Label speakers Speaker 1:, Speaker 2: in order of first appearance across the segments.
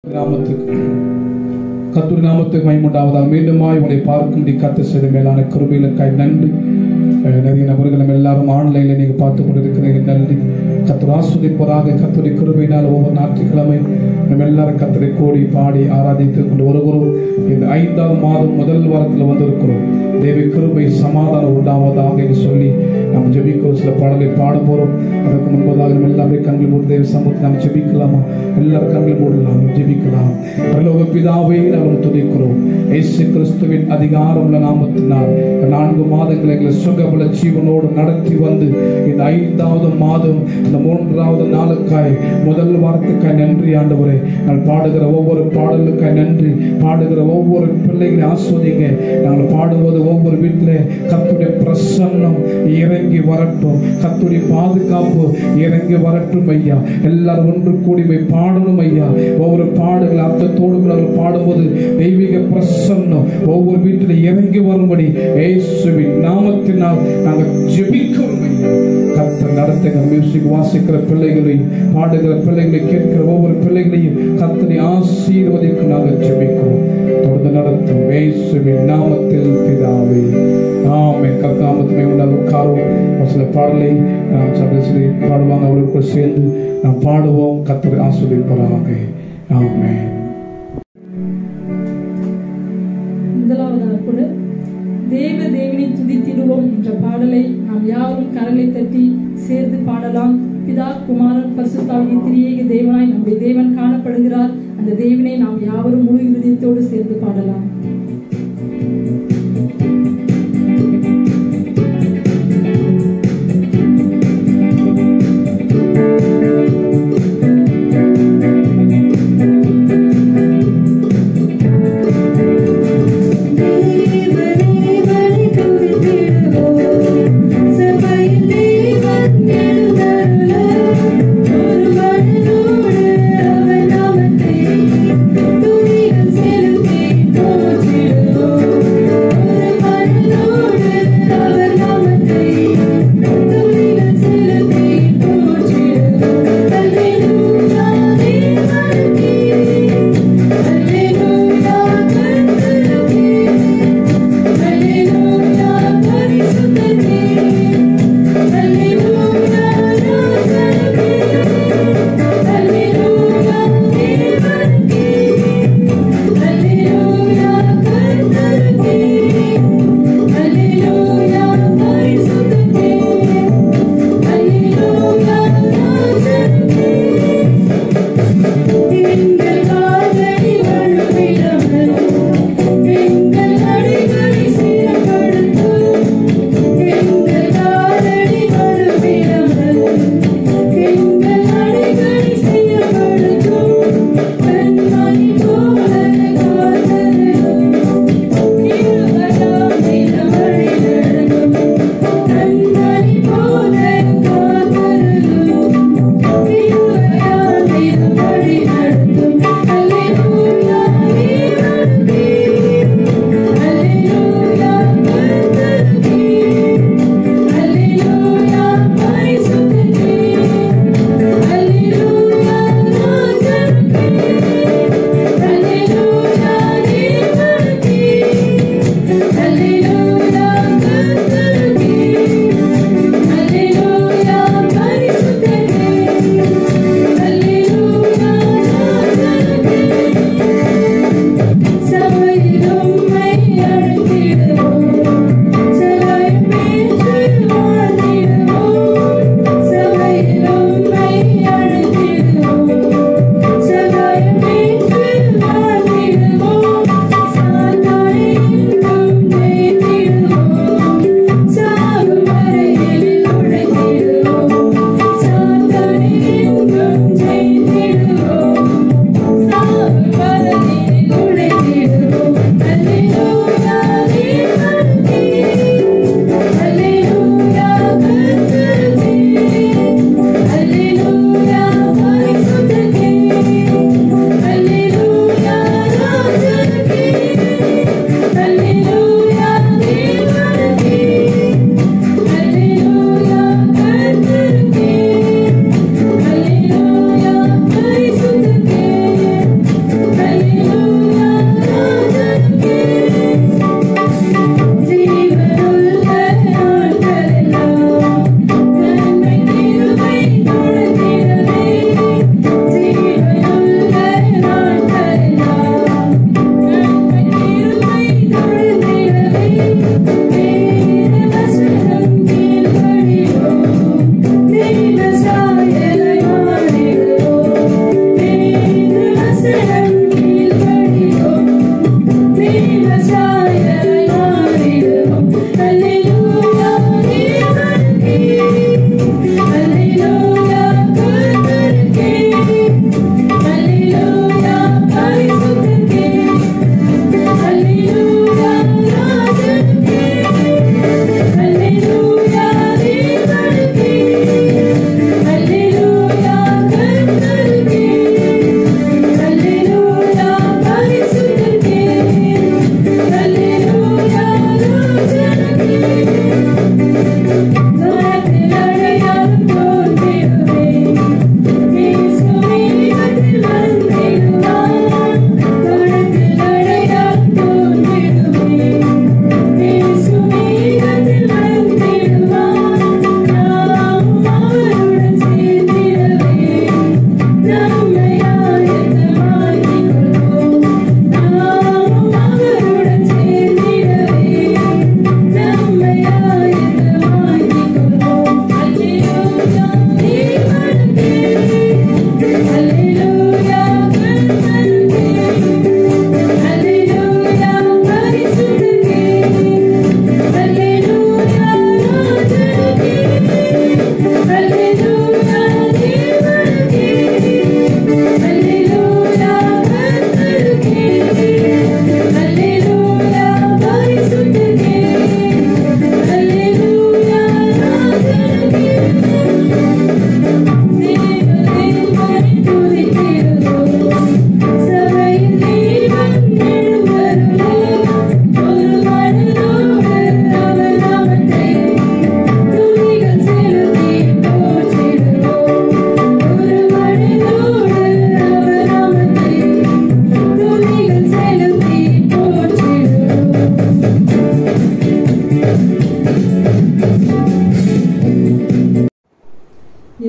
Speaker 1: நாமத்துக்கு கத்தூர் நாமத்துக்கு மைமுண்டாவதால் மீண்டுமாய் உங்களை பார்க்கும்படி கத்து செய்த மேலான கிருபையிலுக்காய் நன்றி அஹ் நிறைய நபர்கள் நம்ம எல்லாரும் ஆன்லைன்ல நீங்க பார்த்து கொண்டிருக்கிறீங்க நன்றி கத்தர் ஆஸ்வதிப்பதாக கத்துடைய கிருபையினால் ஒவ்வொரு ஞாயிற்றுக்கிழமை நம்ம எல்லாரும் கத்தரை கோடி பாடி ஆராதித்து கொண்டு வருகிறோம் இந்த ஐந்தாவது மாதம் முதல் வாரத்தில் வந்திருக்கிறோம் தேவி கிருபை சமாதானம் உண்டாவதாக என்று சொல்லி நாம் ஜெபிக்கிறோம் சில பாடலை பாட போறோம் அதற்கு முன்பதாக நம்ம எல்லாமே கண்கள் மூடி தேவ சமூகத்தை நாம் ஜெபிக்கலாமா எல்லாரும் கண்கள் மூடலாம் ஜெபிக்கலாம் பரலோக பிதாவே நாம் துதிக்கிறோம் இயேசு கிறிஸ்துவின் அதிகாரம் உள்ள நாமத்தினால் இந்த நான்கு மாதங்கள் எங்களை சுகபல ஜீவனோடு நடத்தி வந்து இந்த ஐந்தாவது மாதம் இந்த மூன்றாவது நாளுக்காய் முதல் வாரத்துக்காய் நன்றி ஆண்டவரே நான் பாடுகிற ஒவ்வொரு பாடலுக்காய் நன்றி பாடுகிற ஒவ்வொரு பிள்ளைகளை ஆஸ்வதிங்க நாங்கள் பாடும்போது ஒவ்வொரு வீட்டில் கத்துடைய பிரசன்னம் இறங்கி வரட்டும் கத்துடைய பாதுகாப்பு இறங்கி வரட்டும் ஐயா எல்லாரும் ஒன்று கூடி போய் பாடணும் ஐயா ஒவ்வொரு பாடுகள் அர்த்தத்தோடு கூட அவர்கள் பாடும்போது தெய்வீக பிரசன்னம் ஒவ்வொரு வீட்டில் இறங்கி வரும்படி இயேசுவின் நாமத்தினால் நாங்கள் ஜெபிக்கிறோம் ஐயா கர்த்தர் நடத்துங்க மியூசிக் வாசிக்கிற பிள்ளைகளை பாடுகிற பிள்ளைகளை கேட்கிற ஒவ்வொரு பிள்ளைகளையும் கர்த்தனை ஆசீர்வதிக்கு நாங்கள் ஜெபிக்கிறோம் தொடர்ந்து நடத்தும் இயேசுவின் நாமத்தில் பிதாவே ஆமென் கர்த்தாமத்துமே உண்டாக உட்காரும் ஒரு சில பாடலை நாம் சபையில் பாடுவாங்க அவர்களுக்கு சேர்ந்து நாம் பாடுவோம் கர்த்தர் ஆசீர்வதிப்பாராக ஆமென்
Speaker 2: முதலாவதாக கூட தேவ தேவனை துதித்திடுவோம் என்ற பாடலை நாம் யாரும் கரலை தட்டி சேர்ந்து பாடலாம் பிதா குமாரன் பசுத்தாவிய திரியேக தேவனாய் நம்முடைய தேவன் காணப்படுகிறார் அந்த தேவனை நாம் யாவரும் முழு இருதயத்தோடு சேர்ந்து பாடலாம்
Speaker 3: தேவனை துதித்திடுவோம் சபையில் தேவன் எழுந்தருள ஒரு மனதோடு அவர் நாமத்தை துதிகள் செலுத்தி போற்றி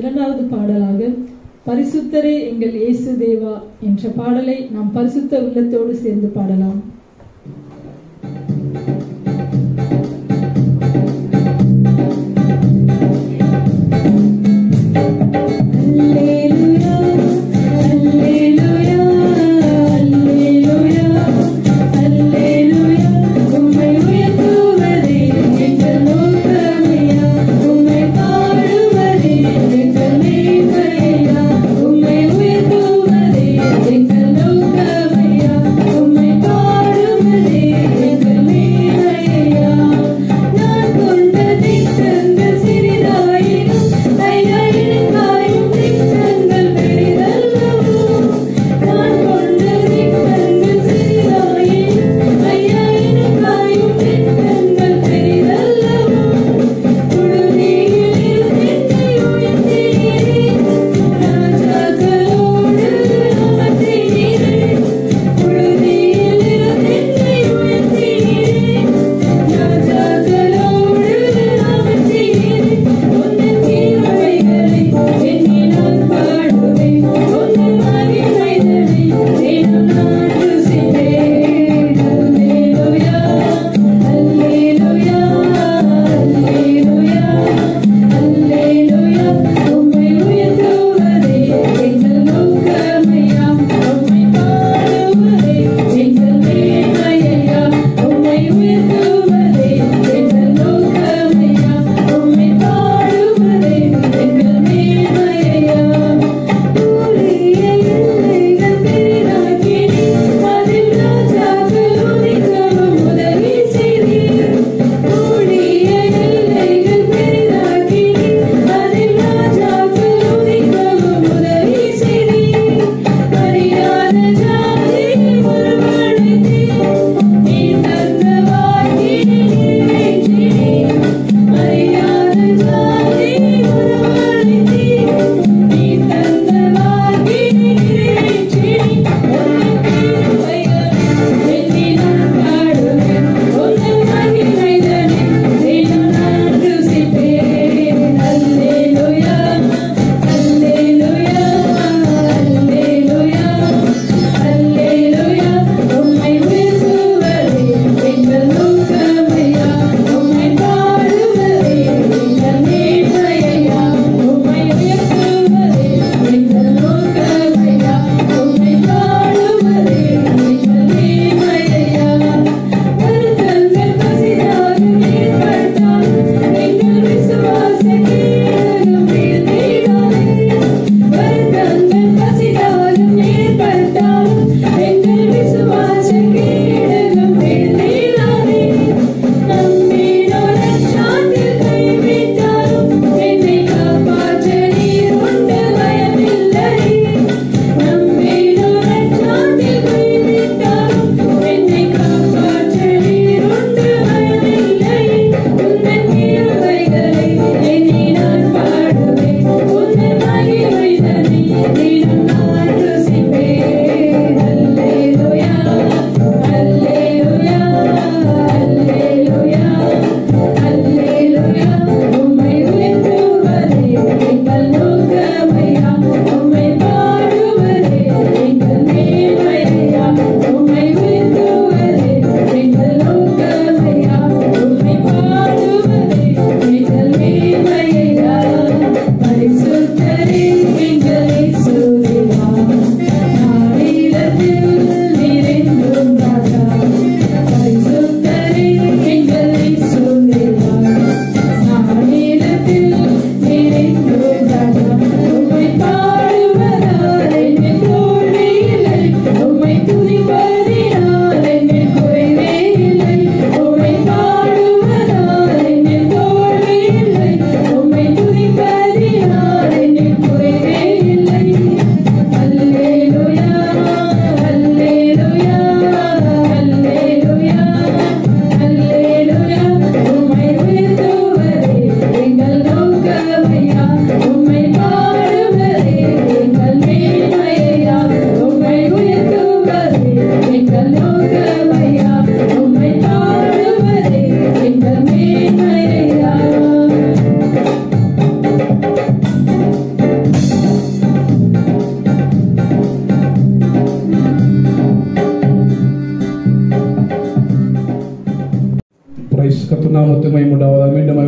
Speaker 2: இரண்டாவது பாடலாக பரிசுத்தரே எங்கள் இயேசு தேவா என்ற பாடலை நாம் பரிசுத்த உள்ளத்தோடு சேர்ந்து பாடலாம்
Speaker 3: அல்லேலூயா அல்லேலூயா அல்லேலூயா அல்லேலூயா உம்மை உயர்த்துவதே எங்கள் நோக்கமையா உம்மை பாடுவதே எங்கள் மேன்மையா உம்மை உயர்த்துவதே எங்கள் நோக்கமையா உம்மை பாடுவதே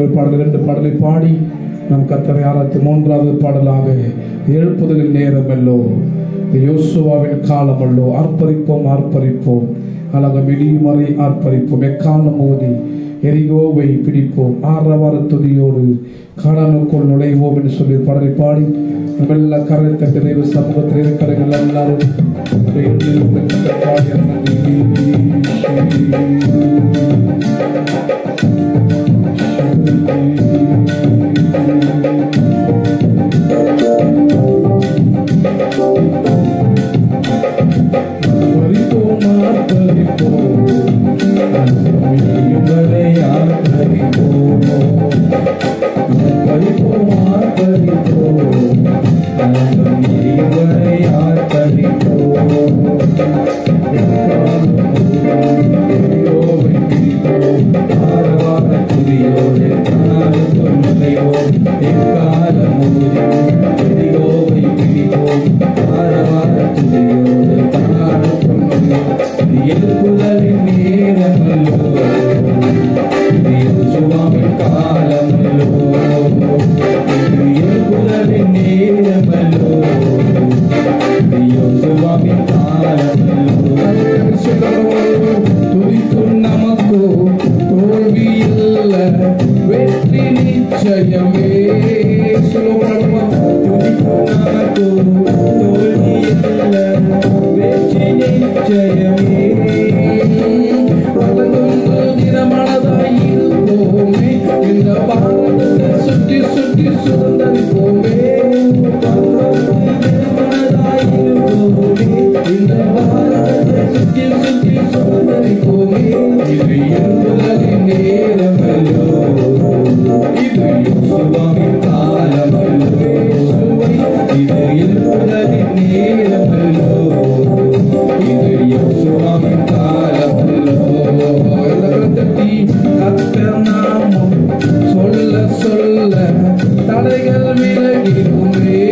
Speaker 1: பாடல் இரண்டு பாடலை பாடி நம் கத்தரை ஆராய்ச்சி மூன்றாவது பாடலாக எழுப்புதலின் நேரம் அல்லோ யோசுவாவின் காலம் அல்லோ ஆர்ப்பரிப்போம் ஆர்ப்பரிப்போம் அழக மிடிமறை ஆர்ப்பரிப்போம் எக்காலம் மோதி எரிகோவை பிடிப்போம் ஆரவார துதியோடு காடானுக்குள் நுழைவோம் என்று சொல்லி பாடலை பாடி நம்ம எல்லா கரத்தை நிறைவு சமூகத்தில் இருக்கிறவர்கள் எல்லாரும் அப்படியே எழுந்திருந்து கத்தரை பாடி பறிப்போம் ஆர்ப்பரிப்போம் வரை ஆர்ப்பரிப்போம் பறிப்போம் ஆர்ப்பரிப்போம் வரை ஆர்ப்பரிப்போம் எழுப்புதலின் நேரமல்லோ சுவாமி காலமல்லோ எழுப்புதலின் நேரமல்லோ சுவாமி துதிக்கும் நமக்கு தோல்வி இல்ல வெற்றி நிச்சயமே சொல்லுவோமா துதிக்கும் நமக்கு தோல்வி இல்ல வெற்றி நிச்சயமே வளர்ந்து தினமனதாய் இருப்போமே இந்த பாரதத்தை சுற்றி சுற்றி சுதந்திரிப்போமே தினமனதாய் இருப்போமே இந்த பாரதத்தை சுற்றி சுற்றி சுதந்திரிப்போமே இது எழுதுதலின் நேரமல்லோ இது யோசுவாவின் காலமல்லோ இது எழுதுதலின் நேரமல்லோ இது யோசுவாவின் காலமல்லோ எல்லாரும் தட்டி கர்த்தர் நாமம் சொல்ல சொல்ல தடைகள் விலகிடுமே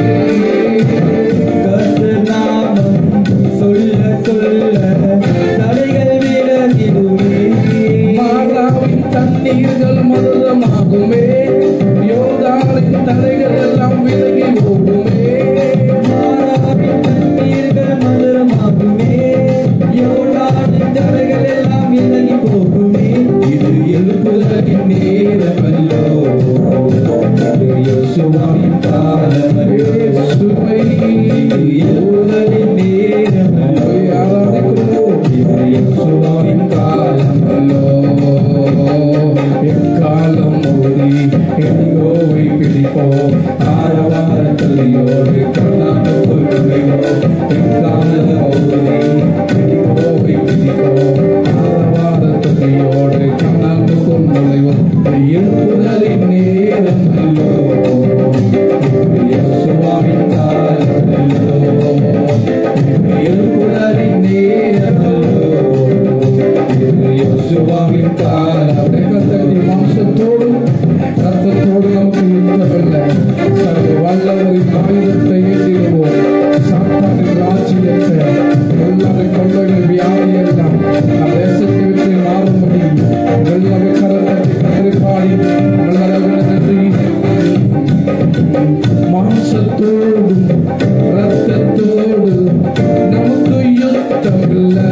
Speaker 1: கர்த்தர் நாமம் சொல்ல சொல்ல தடைகள் விலகிடுமே மாறாவின் தண்ணீர்கள் மதுரமாகுமே யோதாவின் தடைகள் எல்லாம் விலகி போகுமே மாறாவின் தண்ணீர்கள் மதுரமாகுமே யோதாவின் தடைகள் எல்லாம் விலகி போகுமே இது எழுப்புதலின் நேரமல்லோ இது யோசுவாவின் காலமல்லோ சுவை எழுப்புதலின் நேரமல்லோ ஆராதிக்கிறோம் இது யோசுவாவின் காலமல்லோ எக்காலம் மோதி எரியோவை பிடிப்போம் ஆரவார துதியோடு கண்ணாக்குள் நுழைவோம் எக்காலம் மோதி எரியோவை பிடிப்போம் ஆரவார துதியோடு கண்ணாக்குள் நுழைவோம் எழுப்புதலின் நேரம் அல்லோ சுவாமின் காலமல்லோ எழுப்புதலின் நேரம் யோசுவாவின் காலம் கத்தடி மாம்சத்தோடு ரத்தத்தோடு நமக்கு யுத்தமில்லை சர்வ வல்லவரின் ஆயுதத்தை ஏற்றிடுவோம் சாத்தானின் ராஜ்யத்தை எல்லாரை கொள்ளைகள் வியாதி எல்லாம் நம் தேசத்தை விட்டு மாறும்படி எல்லாமே கரத்தை கத்தரை பாடி நல்லவர்கள் நன்றி மாம்சத்தோடு ரத்தத்தோடு நமக்கு யுத்தமில்லை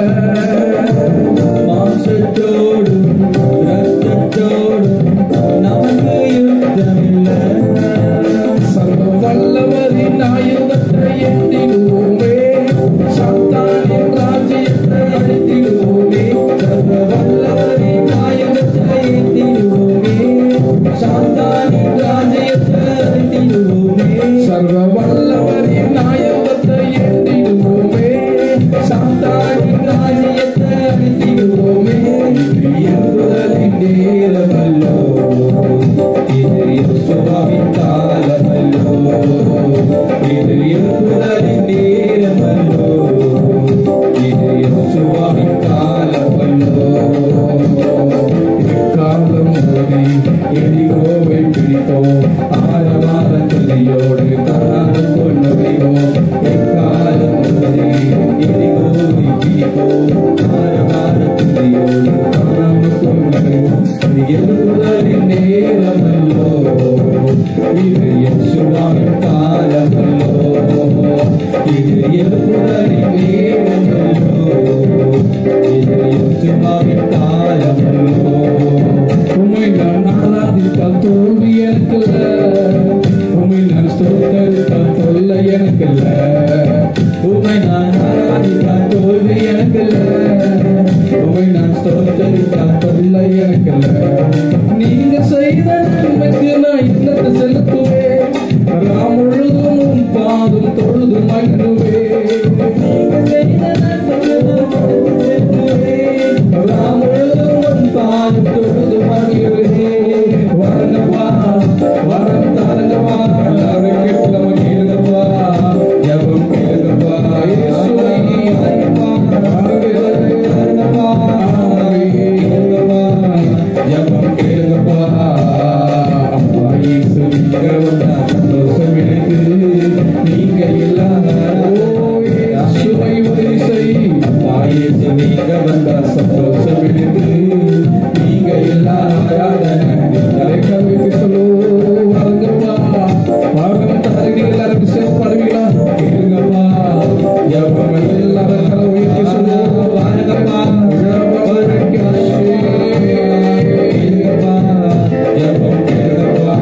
Speaker 1: மாம்சத்தோடு ரத்தத்தோடு நமக்கு யுத்தமில்லை சர்வ வல்லவரின் ஆயுதத்தை எட்டிடுவோமே சாத்தானின் ராஜ்யத்தை அழித்திடுவோமே சர்வ வல்லவரின் ஆயுதத்தை எட்டிடுவோமே சாத்தானின் ராஜ்யத்தை அழித்திடுவோமே சர்வ வல்லவரின் ஆயுதத்தை எட்டிடுவோமே சாத்தானின் ராஜ்யத்தை அழித்திடுவோமே இது எழுதுதலின் நேரமல்லோ இது யோசுவாவின் காலமல்லோ இது எழுதுதலின் நேரமல்லோ இது யோசுவாவின் காலமல்லோ எக்காலம் மோதி எரிகோவை பிடித்தோம் ஆரவார துதியோடு கராருக்குள் நுழைவோம் எக்காலம் மோதி எரிகோவை பிடிப்போம் ஆரவார துதியோடு கராருக்குள் நுழைவோம் எழுப்புதலின் நேரமல்லோ இது யேசுவின் காலமல்லோ இது எழுப்புதலின் நேரமல்லோ இது யேசுவின் காலமல்லோ உம்மை நான் ஆராதித்தால் தோல்வி எனக்கில்ல உம்மை நான் ஸ்தோத்தரித்தால் தொல்லை எனக்கில்ல உம்மை நான் ஆராதித்தால் தோல்வி எனக்கில்ல உம்மை நான் ஸ்தோத்தரித்தால் தொல்லை எனக்கில்ல நீங்க செய்த நன்மைக்கு நான் இல்லத்தை செலுத்துவேன் ராம் முழுதும் உம் பாதும் தொழுது மகிழ்வேன் நீங்க செய்த நன்மைக்கு நான் இல்லத்தை செலுத்துவேன் ராம் முழுதும் உம் பாதும் தொழுது மகிழ்வேன் வரங்கப்பா வரம் தாருங்கப்பா எல்லாரும் கேட்கல மகிழுங்கப்பா ஜபம் கேளுங்கப்பா இயேசுவை அறியப்பா வரங்கப்பா கேளுங்கப்பா ஜபம் கேளுங்கப்பா அப்பா இயேசு நீங்க வந்தா சந்தோஷம் எனக்கு நீங்க இல்லாத இயேசுவை உதவி செய் அப்பா இயேசு நீங்க வந்தா சந்தோஷம் எனக்கு நீங்க இல்லாத ஆராதனை நீங்களே கவிதை சொல்லு வரங்கப்பா வாரம் தரீங்க எல்லாரும் சேர்ப்படுவீங்களா கேளுங்கப்பா ஜபம் எல்லாரும் கலை உயர்த்தி சொல்லு வாருங்கப்பா கேளுங்கப்பா ஜபம் கேளுங்கப்பா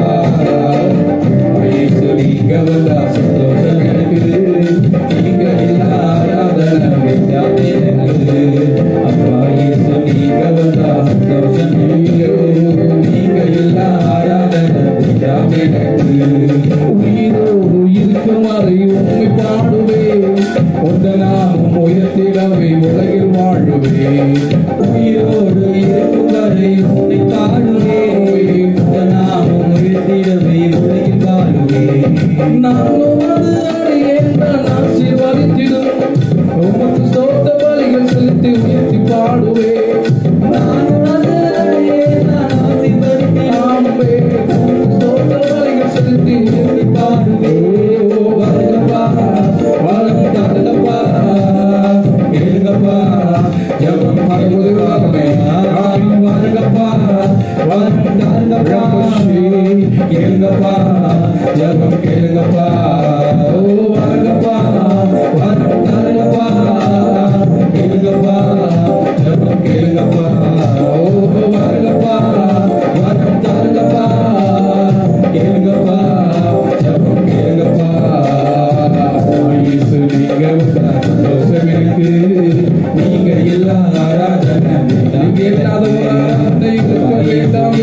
Speaker 1: இயேசு நீங்க வந்தா சந்தோஷம் எனக்கு நீங்க இல்லாத ஆராதனை வித்யாசே எனக்கு அப்பா இயேசு நீங்க வந்தா சந்தோஷம் எனக்கு நீங்க இல்லாத ஆராதனை வித்யாசே எனக்கு உயிரோடு இருக்கும் வரை உண்மை பாடுவே உந்த நாமும் உயர்த்திடவே உலகில் வாழுவே உயிரோடு இருக்கும் வரை உன்னை பாடுவே உந்த நாமும் உயர்த்திடவே உலகில் வாழுவே நானும் அது அடையேன் நான் ஆசீர்வதித்திடும் உமக்கு சோத்த பலிகள் செலுத்தி உயர்த்தி பாடுவே நானும் அது அடையேன் நான் ஆசீர்வதித்தி ஆமே சோத்த பலிகள் செலுத்தி உயர்த்தி பாடுவே வரங்கப்பா வரம் தாருங்கப்பா கேளுங்கப்பா ஜபம் பரவுது வாருமே ஆமீன் வரங்கப்பா வரம் தாருங்கப்பா கேளுங்கப்பா ஜபம் கேளுங்கப்பா ஓ வரங்கப்பா வரம் தாருங்கப்பா கேளுங்கப்பா ஜபம் கேளுங்கப்பா ஓ வரங்கப்பா வரம் தாருங்கப்பா கேளுங்கப்பா ஜபம் கேளுங்கப்பா இயேசு நீங்க வந்தா சந்தோஷம் எனக்கு நீங்க எல்லா ஆராதனை நீங்க இல்லாத ஒரு ஆராதனை கொடுக்க வேண்டாமே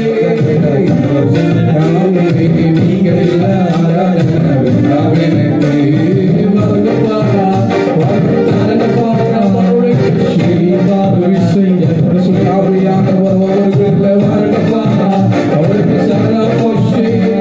Speaker 1: நீங்க எல்லா ஆராதனை வேண்டாமே எனக்கு வரங்கப்பா வரங்கப்பா நம்மளுடைய ஸ்ரீபாத விஷயம் சுயாவியானவர் அவர்கள் வரங்கப்பா அவருக்கு சரண போஷே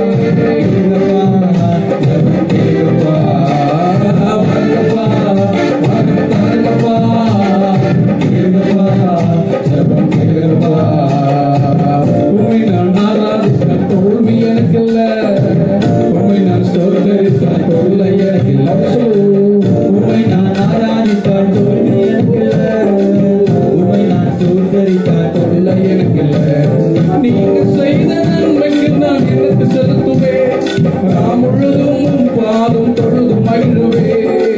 Speaker 1: நீங்க செய்த நன்மைக்கு நான் எனக்கு செலுத்துவேன் நான் முழுதும் உம் பாதம் தொழுது மகிழ்வே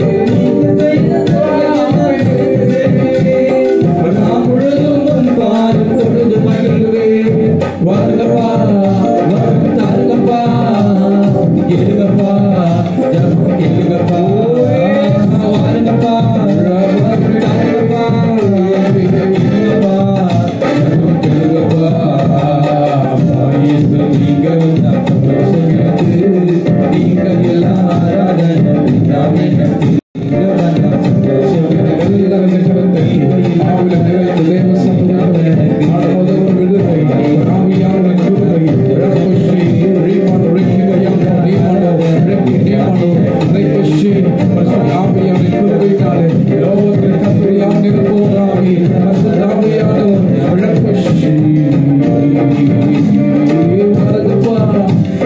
Speaker 1: நான் முழுதும் உம் பாதம் தொழுது மகிழ்வே வரங்கப்பா வரம் தாருங்கப்பா கேளுங்கப்பா ஜபம் கேளுங்கப்பா வாருங்கப்பா வரம் தாருங்கப்பா கேளுங்கப்பா ஜபம் கேளுங்கப்பா அப்பா இயேசு நீங்க வந்தா சந்தோஷம் எனக்கு நீங்க எல்லாம் ஆராதனை விடாம எனக்கு நீங்க வந்தா சந்தோஷம் எனக்கு எல்லாரும் ஜபத்தை ஆவில நிறைந்த தேவ சமுதாயத்தை ஆடுவதற்கு விடுதலை ஆவியான கிருபை ரகோஷி ரீமானோ ரிக்கிவையானோ நீமானோ ரெக்கி நீமானோ ரெக்கோஷி பரிசுத்த ஆவியான கிருபையினாலே லோகத்தில் கத்திரியான நிற்போராவி பரிசுத்த ஆவியானவர் ரெக்கோஷி வரங்கப்பா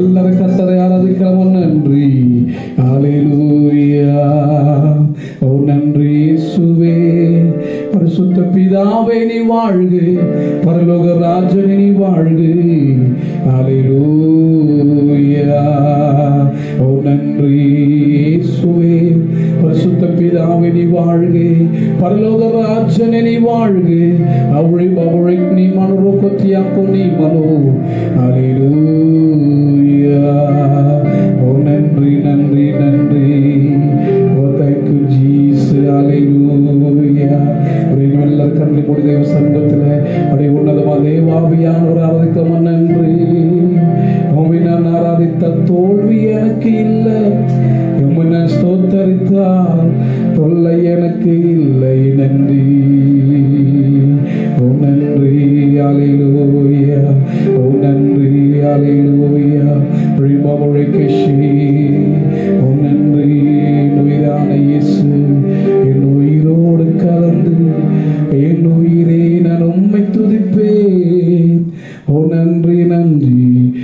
Speaker 1: எல்லாரும் கத்தரை ஆராதிக்கிறோம் நன்றி ஹalleluya ஓ நன்றி இயேசுவே பரிசுத்த பிதாவே நீ வாழ்க பரலோக ராஜனே நீ வாழ்க ஹalleluya ஓ நன்றி இயேசுவே பரிசுத்த பிதாவே நீ வாழ்க பரலோக ராஜனே நீ வாழ்க அவளை அவளை நீ மனோரோகத்தியாக்கோ நீ மனோ ஹalleluya ஓ நன்றி நன்றி நன்றி ஓ thank you Jesus ஹalleluya ஒரே எல்லாரும் கண்ணை மூடி தேவ சங்கத்தில் அப்படியே உன்னதமா தேவாவியான ஒரு ஆராதிக்கமா நன்றி உண்மை நான் ஆராதித்த தோல்வி எனக்கு இல்லை உண்மை நான் ஸ்தோத்தரித்தால் தொல்லை எனக்கு இல்லை நன்றி ஓ நன்றி அலையிலூயா ஓ நன்றி அலையிலூயா ஒழிமொழி கிஷி ஓ நன்றி உயிரான இயேசு என் உயிரோடு கலந்து என் உயிரே நான் உம்மை துதிப்பேன் ஓ நன்றி நன்றி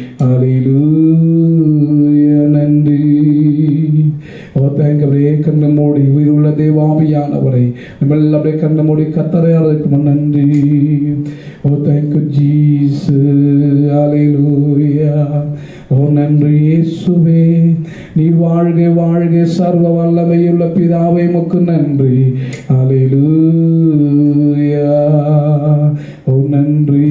Speaker 1: அலையிலூயா நன்றி ஓ தேங்க அப்படியே கண்ணு மூடி உயிருள்ள தேவாமியானவரை நம்ம எல்லாம் அப்படியே கண்ணு மூடி கத்தரையாளருக்கு நன்றி ஓ தேங்க்யூ ஜீசு அலையிலூயா ஓ நன்றி இயேசுவே நீ வாழ்க வாழ்க சர்வ வல்லமையுள்ள பிதாவை மக்கு நன்றி அலையிலூயா ஓ நன்றி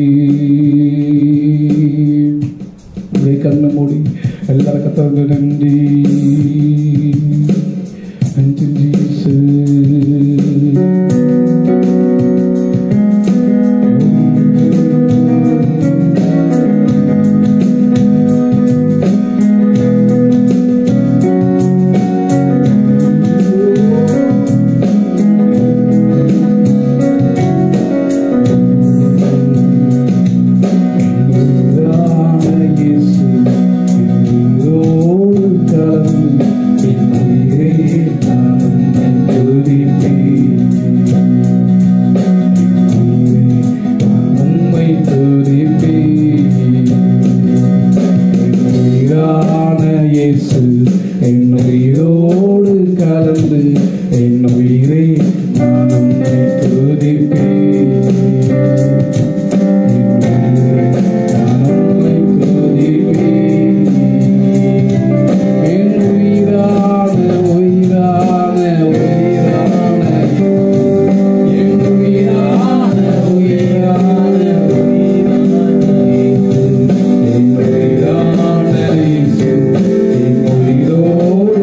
Speaker 1: அப்படியே கண்ணு மூடி எல்லாரும் கத்தவங்க நன்றி நன்றி ஜீசு என்னுயிரோடு கலந்து என் உயிரை நான் உன்னை துதிப்பேன் உயிரோடு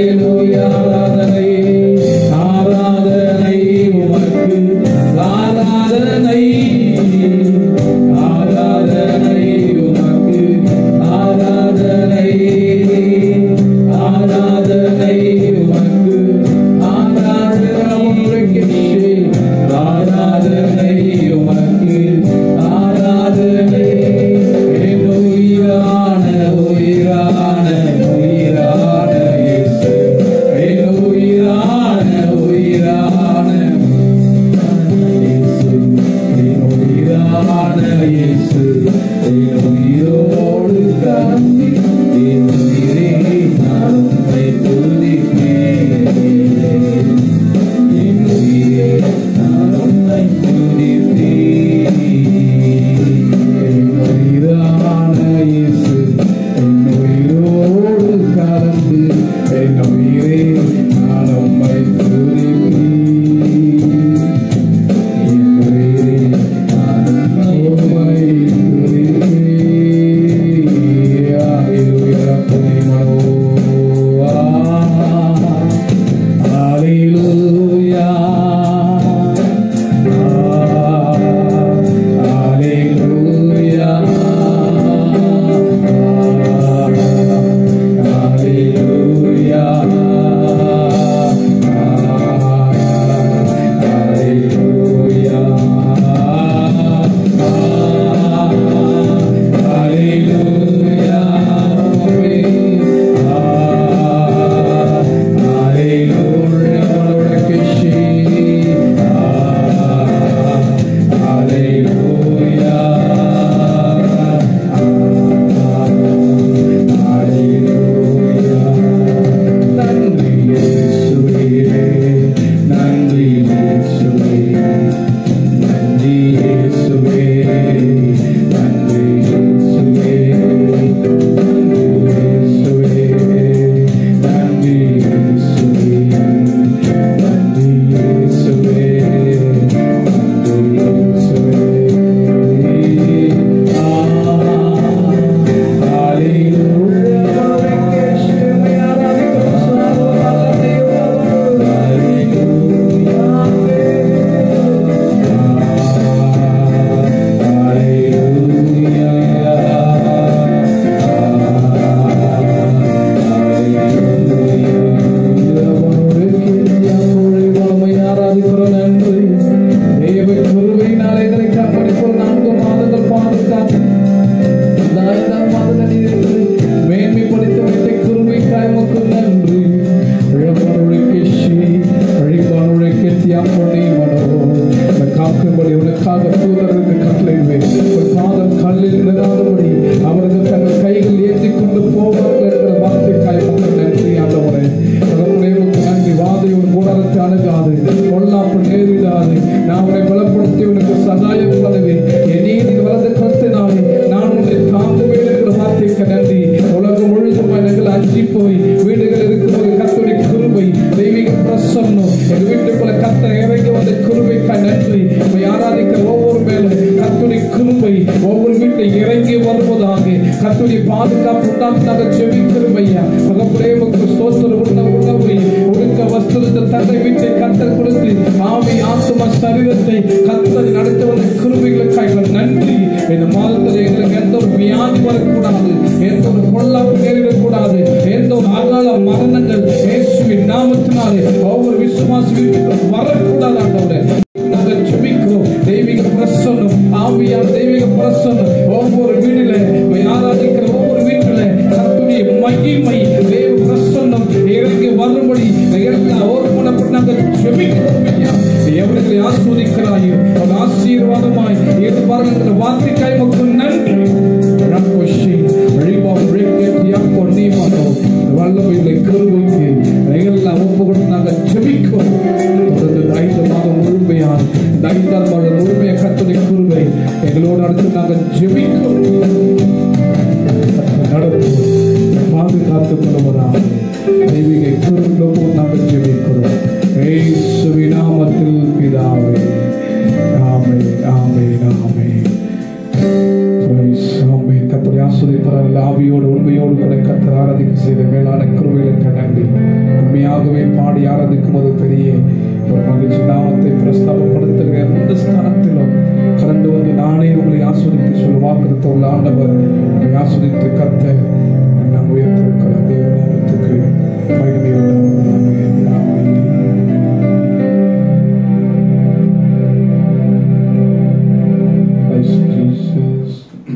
Speaker 1: அல்லேலூயா ஆராதனை ஆராதனை உமக்கு ஆராதனை ஆராதனை உமக்கு ஆராதனை ஆராதனை உமக்கு ஆராதனை ஆராதனை உமக்கு ஆராதனை என் உயிரான உயிரான உயிரான இயேசு என் உயிரான உயிரான இயேசு என் உயிரான இயேசு என் உயிரோடு கலந்து என் உயிரே நான் உம்மை துதிப்பேன் என் உயிரே நான் உம்மை துதிப்பேன் என் உயிரான இயேசு என் உயிரோடு கலந்து என் உயிரே நான் உம்மை துதிப்பேன் என் உயிரே நான் உம்மை துதிப்பேன் ஹalleluya புனிமனோ ஹalleluya ஹalleluya ஹalleluya ஹalleluya ஹalleluya ஹalleluya வணக்கேஷி ஹalleluya ஹalleluya நன்றி இயேசுவே நன்றி இயேசுவே நன்றி இயேசுவே நன்றி இயேசுவே நன்றி இயேசுவே நன்றி இயேசுவே நன்றி இயேசுவே காக்கும்படி உனக்காக தூதருக்கு கட்டளையிடுவேன் உன் பாதம் கல்லில் இடாதபடி அவர்கள் தங்கள் கைகள் ஏந்தி கொண்டு போவார்கள் என்கிற வார்த்தைக்காய் மக்கள் நன்றி ஆண்டவரே கடவுளே உமக்கு நன்றி வாதை உன் கூடாரத்தை அணுகாது பொல்லாப்பு நேரிடாது நான் உன்னை பலப்படுத்தி உனக்கு சகாயம் பண்ணுவேன் என் நீதி வலது கருத்தினாலே நான் உன்னை தாங்குவேன் என்கிற வார்த்தைக்கு நன்றி உலகம் முழுதும் எனக்கு அஞ்சி போய் வீடுகள் இருக்கும்போது கத்துடைய கிருபை தெய்வீக பிரசன்னம் எங்க வீட்டுக்குள்ள கத்த இறங்கி வந்த கிருபைக்காய் நன்றி உம்மை ஆராதிக்கிற ஒவ்வொரு மேலும் கத்துடைய கிருபை ஒவ்வொரு வீட்டை இறங்கி வருவதாக கத்துடைய பாதுகாப்பு உண்டாக்குதாக ஜெபிக்கிறோம் ஐயா மகப்புரே உமக்கு ஸ்தோத்திரம் உள்ள உணவை உடுக்க வஸ்திரத்தை தந்தை வீட்டை கத்தர் கொடுத்து ஆவி ஆத்தும சரீரத்தை கத்தர் நடத்த வந்த கிருபைகளுக்காக நன்றி இந்த மாதத்தில் எங்களுக்கு எந்த ஒரு வியாதி வரக்கூடாது எந்த ஒரு பொல்லாப்பு நேரிடக்கூடாது எந்த ஒரு அகால மரணங்கள் இயேசுவின் நாமத்தினாலே ஒவ்வொரு விசுவாசி வீட்டுக்கு வரக்கூடாது ஆண்டவரே நாங்கள் ஜெபிக்கிறோம் தெய்வீக பிரசன்னம் ஆவியான தெய்வீக பிரசன்னம் ஒவ்வொரு வீட்டில ஆராதிக்கிற ஒவ்வொரு வீட்டில கர்த்தருடைய மகிமை தேவ பிரசன்னம் இறங்கி வரும்படி எல்லா ஓர்மனப்பட்டு நாங்கள் ஜெபிக்கிறோம் ஐயா எவர்களை ஆஸ்வதிக்கிறாயோ அவர் ஆசீர்வாதமாய் எதிர்பார்க்கிற வார்த்தைக்காய் மக்கள் நன்றி ரக்கோஷி வழிபாடு பிரேக்கெட்டியாக நீ மனோ வல்லமைகளை கருவைக்கு எல்லாம் ஒப்பு கொடுத்து நாங்கள் ஜெபிக்கிறோம் தொடர்ந்து இந்த ஐந்து மாதம் முழுமையாக இந்த ஐந்தாம் மாதம் முழுமையாக கத்துடைய குருவை எங்களோடு அடுத்து நாங்கள் ஜெபிக்கிறோம் நடந்து பாதுகாத்துக் கொள்வதாக தெய்வீக குருவிலோ நாங்கள் ஜெபிக்கிறோம் ஏசுவி நாமத்தில் பிதாவே ஆமே ஆமே ஆமே கத்தரை ஆஸ்வதிப்பார்கள் ஆவியோடு உண்மையோடு கூட கத்தர் ஆராதிக்க செய்த மேலான கிருபைகளுக்கு நன்றி பாடி ஆராதிக்கும் போது பெரிய ஒரு மகிழ்ச்சி நாமத்தை பிரஸ்தாபப்படுத்துகிற எந்த ஸ்தானத்திலும் கடந்து வந்து நானே உங்களை ஆஸ்வதித்து சொல்ல வாக்குறுத்த உள்ள ஆண்டவர் உங்களை ஆஸ்வதித்து கத்த நாம் உயர்த்திருக்கிற தேவ நாமத்துக்கு மகிமை உண்டாவதாக. ஆமென். Christ Jesus.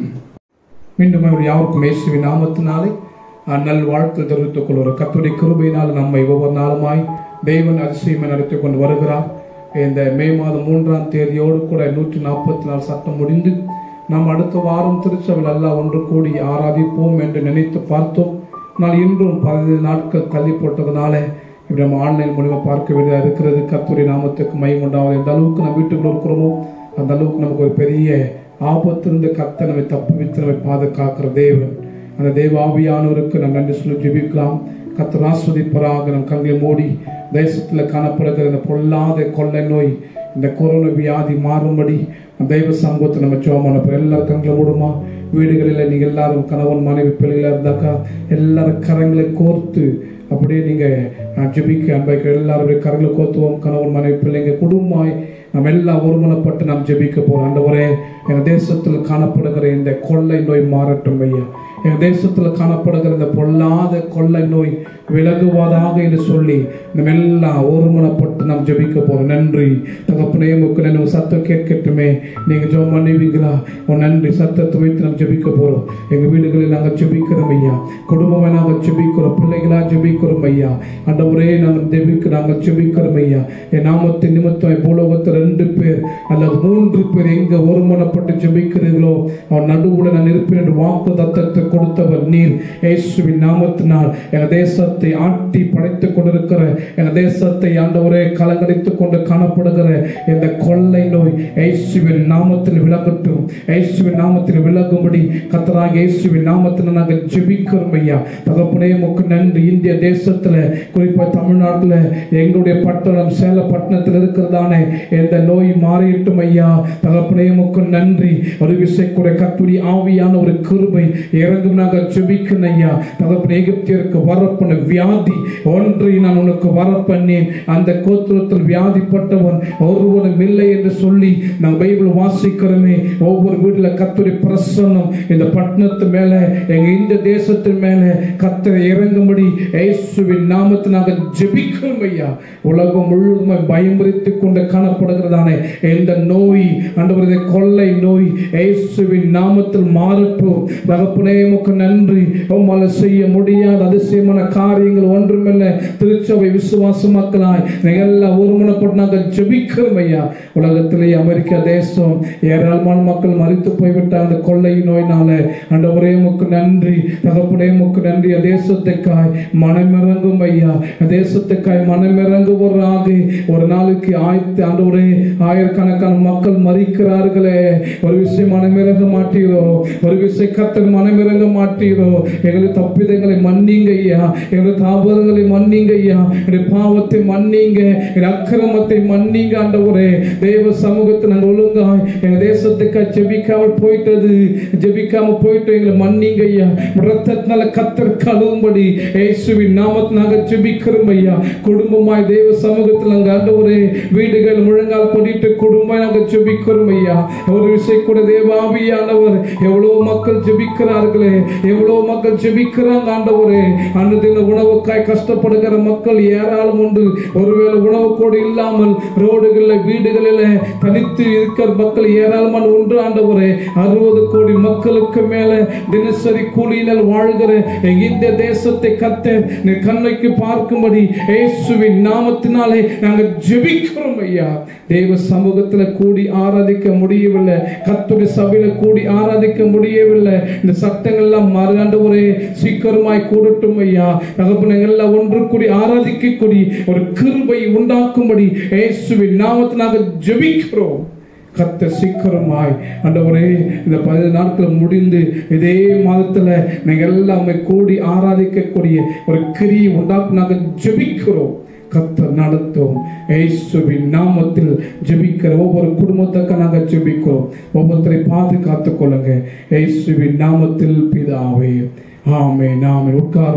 Speaker 1: மீண்டும் அவர் யாருக்கும் இயேசுவின் நாமத்தினாலே நல் வாழ்த்து தெரிவித்துக் கொள்கிற கத்துடைய கிருபையினால் நம்மை ஒவ்வொரு நாளுமாய் தெய்வன் அதிசயமை நடத்தி கொண்டு வருகிறார் இந்த மே மாதம் மூன்றாம் தேதியோடு கூட நூற்றி நாற்பத்தி நாலு சட்டம் முடிந்து நாம் அடுத்த வாரம் திருச்சபையில் எல்லாம் ஒன்று கூடி ஆராதிப்போம் என்று நினைத்து பார்த்தோம் ஆனால் இன்றும் பதினைந்து நாட்கள் தள்ளி போட்டதுனால இப்படி நம்ம ஆன்லைன் மூலியமா பார்க்க வேண்டியதாக இருக்கிறது கத்துரை நாமத்துக்கு மையம் உண்டாவது எந்த அளவுக்கு நம்ம வீட்டுக்குள்ள இருக்கிறோமோ அந்த அளவுக்கு நமக்கு ஒரு பெரிய ஆபத்திலிருந்து கத்த நம்மை தப்புவித்து நம்மை பாதுகாக்கிற தேவன் அந்த தேவ ஆவியானவருக்கு நம்ம நன்றி சொல்லி ஜெபிக்கலாம் கத்தர் ஆஸ்வதிப்பராக நம் கண்களை மூடி தேசத்தில் காணப்படுகிற இந்த பொல்லாத கொள்ளை நோய் இந்த கொரோனா வியாதி மாறும்படி தெய்வ சமூகத்தை நம்ம சோமான எல்லாரும் கண்களை மூடுமா வீடுகளில் நீங்க எல்லாரும் கணவன் மனைவி பிள்ளைகளா இருந்தாக்கா எல்லாரும் கரங்களை கோர்த்து அப்படியே நீங்க அஹ், ஜெபிக்க அன்பைக்கு எல்லாருடைய கரங்களை கோத்துவோம் கணவன் மனைவி பிள்ளைங்க குடும்பமாய் நம்ம எல்லாம் ஒருமனப்பட்டு நாம் ஜெபிக்க போறோம் ஆண்டவரே எங்க தேசத்தில் காணப்படுகிற இந்த கொள்ளை நோய் மாறட்டும் ஐயா எங்க தேசத்தில் காணப்படுகிற இந்த பொல்லாத கொள்ளை நோய் விலகுவதாக என்று சொல்லி நம்ம எல்லாம் ஒருமனப்பட்டு நாம் ஜெபிக்க போறோம் நன்றி தகப்பனே முக்கு நன்றி உங்க சத்தம் கேட்கட்டுமே நீங்க ஜெபம் பண்ணுவீங்களா உன் நன்றி சத்தத்தை வைத்து நாம் ஜெபிக்க போறோம் எங்க வீடுகளில் நாங்கள் ஜெபிக்கிறோம் ஐயா குடும்பமே நாங்கள் ஜெபிக்கிறோம் பிள்ளைகளா ஜெபிக்கிறோம் ஐயா ஆண்டவரே நாங்கள் ஜெபிக்க நாங்கள் ஜெபிக்கிறோம் ஐயா என் நாமத்தின் நிமித்தம் பூலோகத்தில் ரெண்டு பேர் அல்லது மூன்று பேர் எங்க ஒருமனப்பட்டு ஜெபிக்கிறீர்களோ அவன் நடுவுல நான் இருப்பேன் என்று வாக்கு தத்தத்தை கொடுத்தவர் நீர் இயேசுவின் நாமத்தினால் என் தேசத்தை ஆட்டி படைத்துக் கொண்டிருக்கிற என் தேசத்தை ஆண்டவரே கலங்கடித்துக் கொண்டு காணப்படுகிற இந்த கொள்ளை நோய் இயேசுவின் நாமத்தில் விலகட்டும் இயேசுவின் நாமத்தில் விலகும்படி கத்தராக இயேசுவின் நாமத்தில் நாங்கள் ஜெபிக்கிறோம் ஐயா தகப்பனே முக்கு நன்றி இந்திய தேசத்துல குறிப்பா தமிழ்நாட்டுல எங்களுடைய பட்டணம் சேலப்பட்டினத்தில் இருக்கிறதானே இந்த நோய் மாறிட்டும் ஐயா தகப்பனே முக்கு நன்றி ஒரு விசைக்குறை கத்துரி ஆவியான ஒரு கிருபை இறங்கும் நாங்கள் ஜெபிக்கணும் ஐயா தகப்பனே எகிப்தியருக்கு வரப்பன வியாதி ஒன்றை நான் உனக்கு வரப்பண்ணேன் அந்த கோத்திரத்தில் வியாதிப்பட்டவன் ஒருவனும் இல்லை என்று சொல்லி நான் பைபிள் வாசிக்கிறோமே ஒவ்வொரு வீட்டுல கத்துரை பிரசன்னம் இந்த பட்டணத்து மேல எங்க இந்த தேசத்தின் மேல கத்தரை இறங்கும்படி இயேசுவின் நாமத்தை நாங்கள் ஜெபிக்கிறோம் ஐயா உலகம் முழுவதும் பயமுறுத்தி கொண்டு காணப்படுகிறதானே இந்த நோய் ஆண்டவரது கொள்ளை நோய் இயேசுவின் நாமத்தில் மாறட்டும் தகப்பனே உமக்கு நன்றி உம்மால செய்ய முடியாத அதிசயமான காரியங்கள் ஒன்றுமில்ல திருச்சபை விசுவாச மக்களாய் நீங்க எல்லாம் ஒருமனப்பட்டு நாங்கள் ஜெபிக்கிறோம் ஐயா உலகத்திலே அமெரிக்கா தேசம் ஏராளமான மக்கள் மறித்து போய்விட்ட அந்த கொள்ளை நோயினால ஆண்டவரே உமக்கு நன்றி தகப்பனே உமக்கு நன்றி தேசத்துக்காய் மனமிறங்கும் ஐயா தேசத்துக்காய் மனமிறங்குவராக ஒரு நாளைக்கு ஆயிரத்தி ஆண்டவரே ஆயிரக்கணக்கான மக்கள் மறிக்கிறார்களே ஒரு விஷயம் மனமிறங்க மாட்டீரோ ஒரு விஷயம் கத்தர் மனமிறங்க மாட்டீரோ எங்களை தப்பிதங்களை மன்னிங்க ஐயா எங்களை தாபதங்களை மன்னிங்க ஐயா எங்களுடைய பாவத்தை மன்னிங்க எங்கள் அக்கிரமத்தை மன்னிங்க ஆண்டவரே தேவ சமூகத்தை நாங்கள் ஒழுங்காய் எங்க தேசத்துக்கு ஜெபிக்காமல் போயிட்டது ஜெபிக்காம போயிட்டு எங்களை மன்னிங்க ஐயா ரத்தத்தினால கத்தர் கழுவும்படி இயேசுவின் நாமத்தில் நாங்கள் ஜெபிக்கிறோம் ஐயா குடும்பமாய் தேவ சமூகத்தில் நாங்கள் ஆண்டவரே வீடுகள் முழங்கால் படிட்டு குடும்பமாய் நாங்கள் ஜெபிக்கிறோம் ஐயா ஒரு விஷயம் கூட தேவாவியானவர் எவ்வளவு மக்கள் ஜெபிக்கிறார்களே எவ்வளவு மக்கள் ஜெபிக்கிறாங்க ஆண்டவரே அன்றுதின உணவுக்காய் கஷ்டப்படுகிற மக்கள் ஏராளம் உண்டு ஒருவேளை உணவு கூட இல்லாமல் ரோடுகளில் வீடுகளில் தனித்து இருக்கிற மக்கள் ஏராளமான உண்டு ஆண்டவரே அறுபது கோடி மக்களுக்கு மேல தினசரி கூலியினால் வாழ்கிற எங்க இந்த தேசத்தை கத்த நீ கண்ணைக்கு பார்க்கும்படி இயேசுவின் நாமத்தினாலே நாங்கள் ஜெபிக்கிறோம் ஐயா தேவ சமூகத்துல கூடி ஆராதிக்க முடியவில்லை கத்துடைய சபையில கூடி ஆராதிக்க முடியவில்லை இந்த சட்டங்கள் எல்லாம் மாறாண்டவரே சீக்கிரமாய் கூடட்டும் ஐயா தகப்பனங்கள் எல்லாம் ஒன்று கூடி ஆராதிக்க கூடி ஒரு கிருபை உண்டாக்கும்படி இயேசுவின் நாமத்தில் நாங்கள் ஜெபிக்கிறோம் கத்த சீக்கிரமாய் ஆண்டவரே இந்த பதினைந்து நாட்கள் முடிந்து இதே மாதத்துல நீங்க எல்லாமே கூடி ஆராதிக்கக்கூடிய ஒரு கிரியை உண்டாக்கு நாங்கள் ஜெபிக்கிறோம் கத்தர் நடத்தும் இயேசுவின் நாமத்தில் ஜெபிக்கிற ஒவ்வொரு குடும்பத்துக்கு நாங்கள் ஜெபிக்கிறோம் ஒவ்வொருத்தரை பாதுகாத்துக் கொள்ளுங்க இயேசுவின் நாமத்தில் பிதாவே ஆமே நாமே உட்காரும்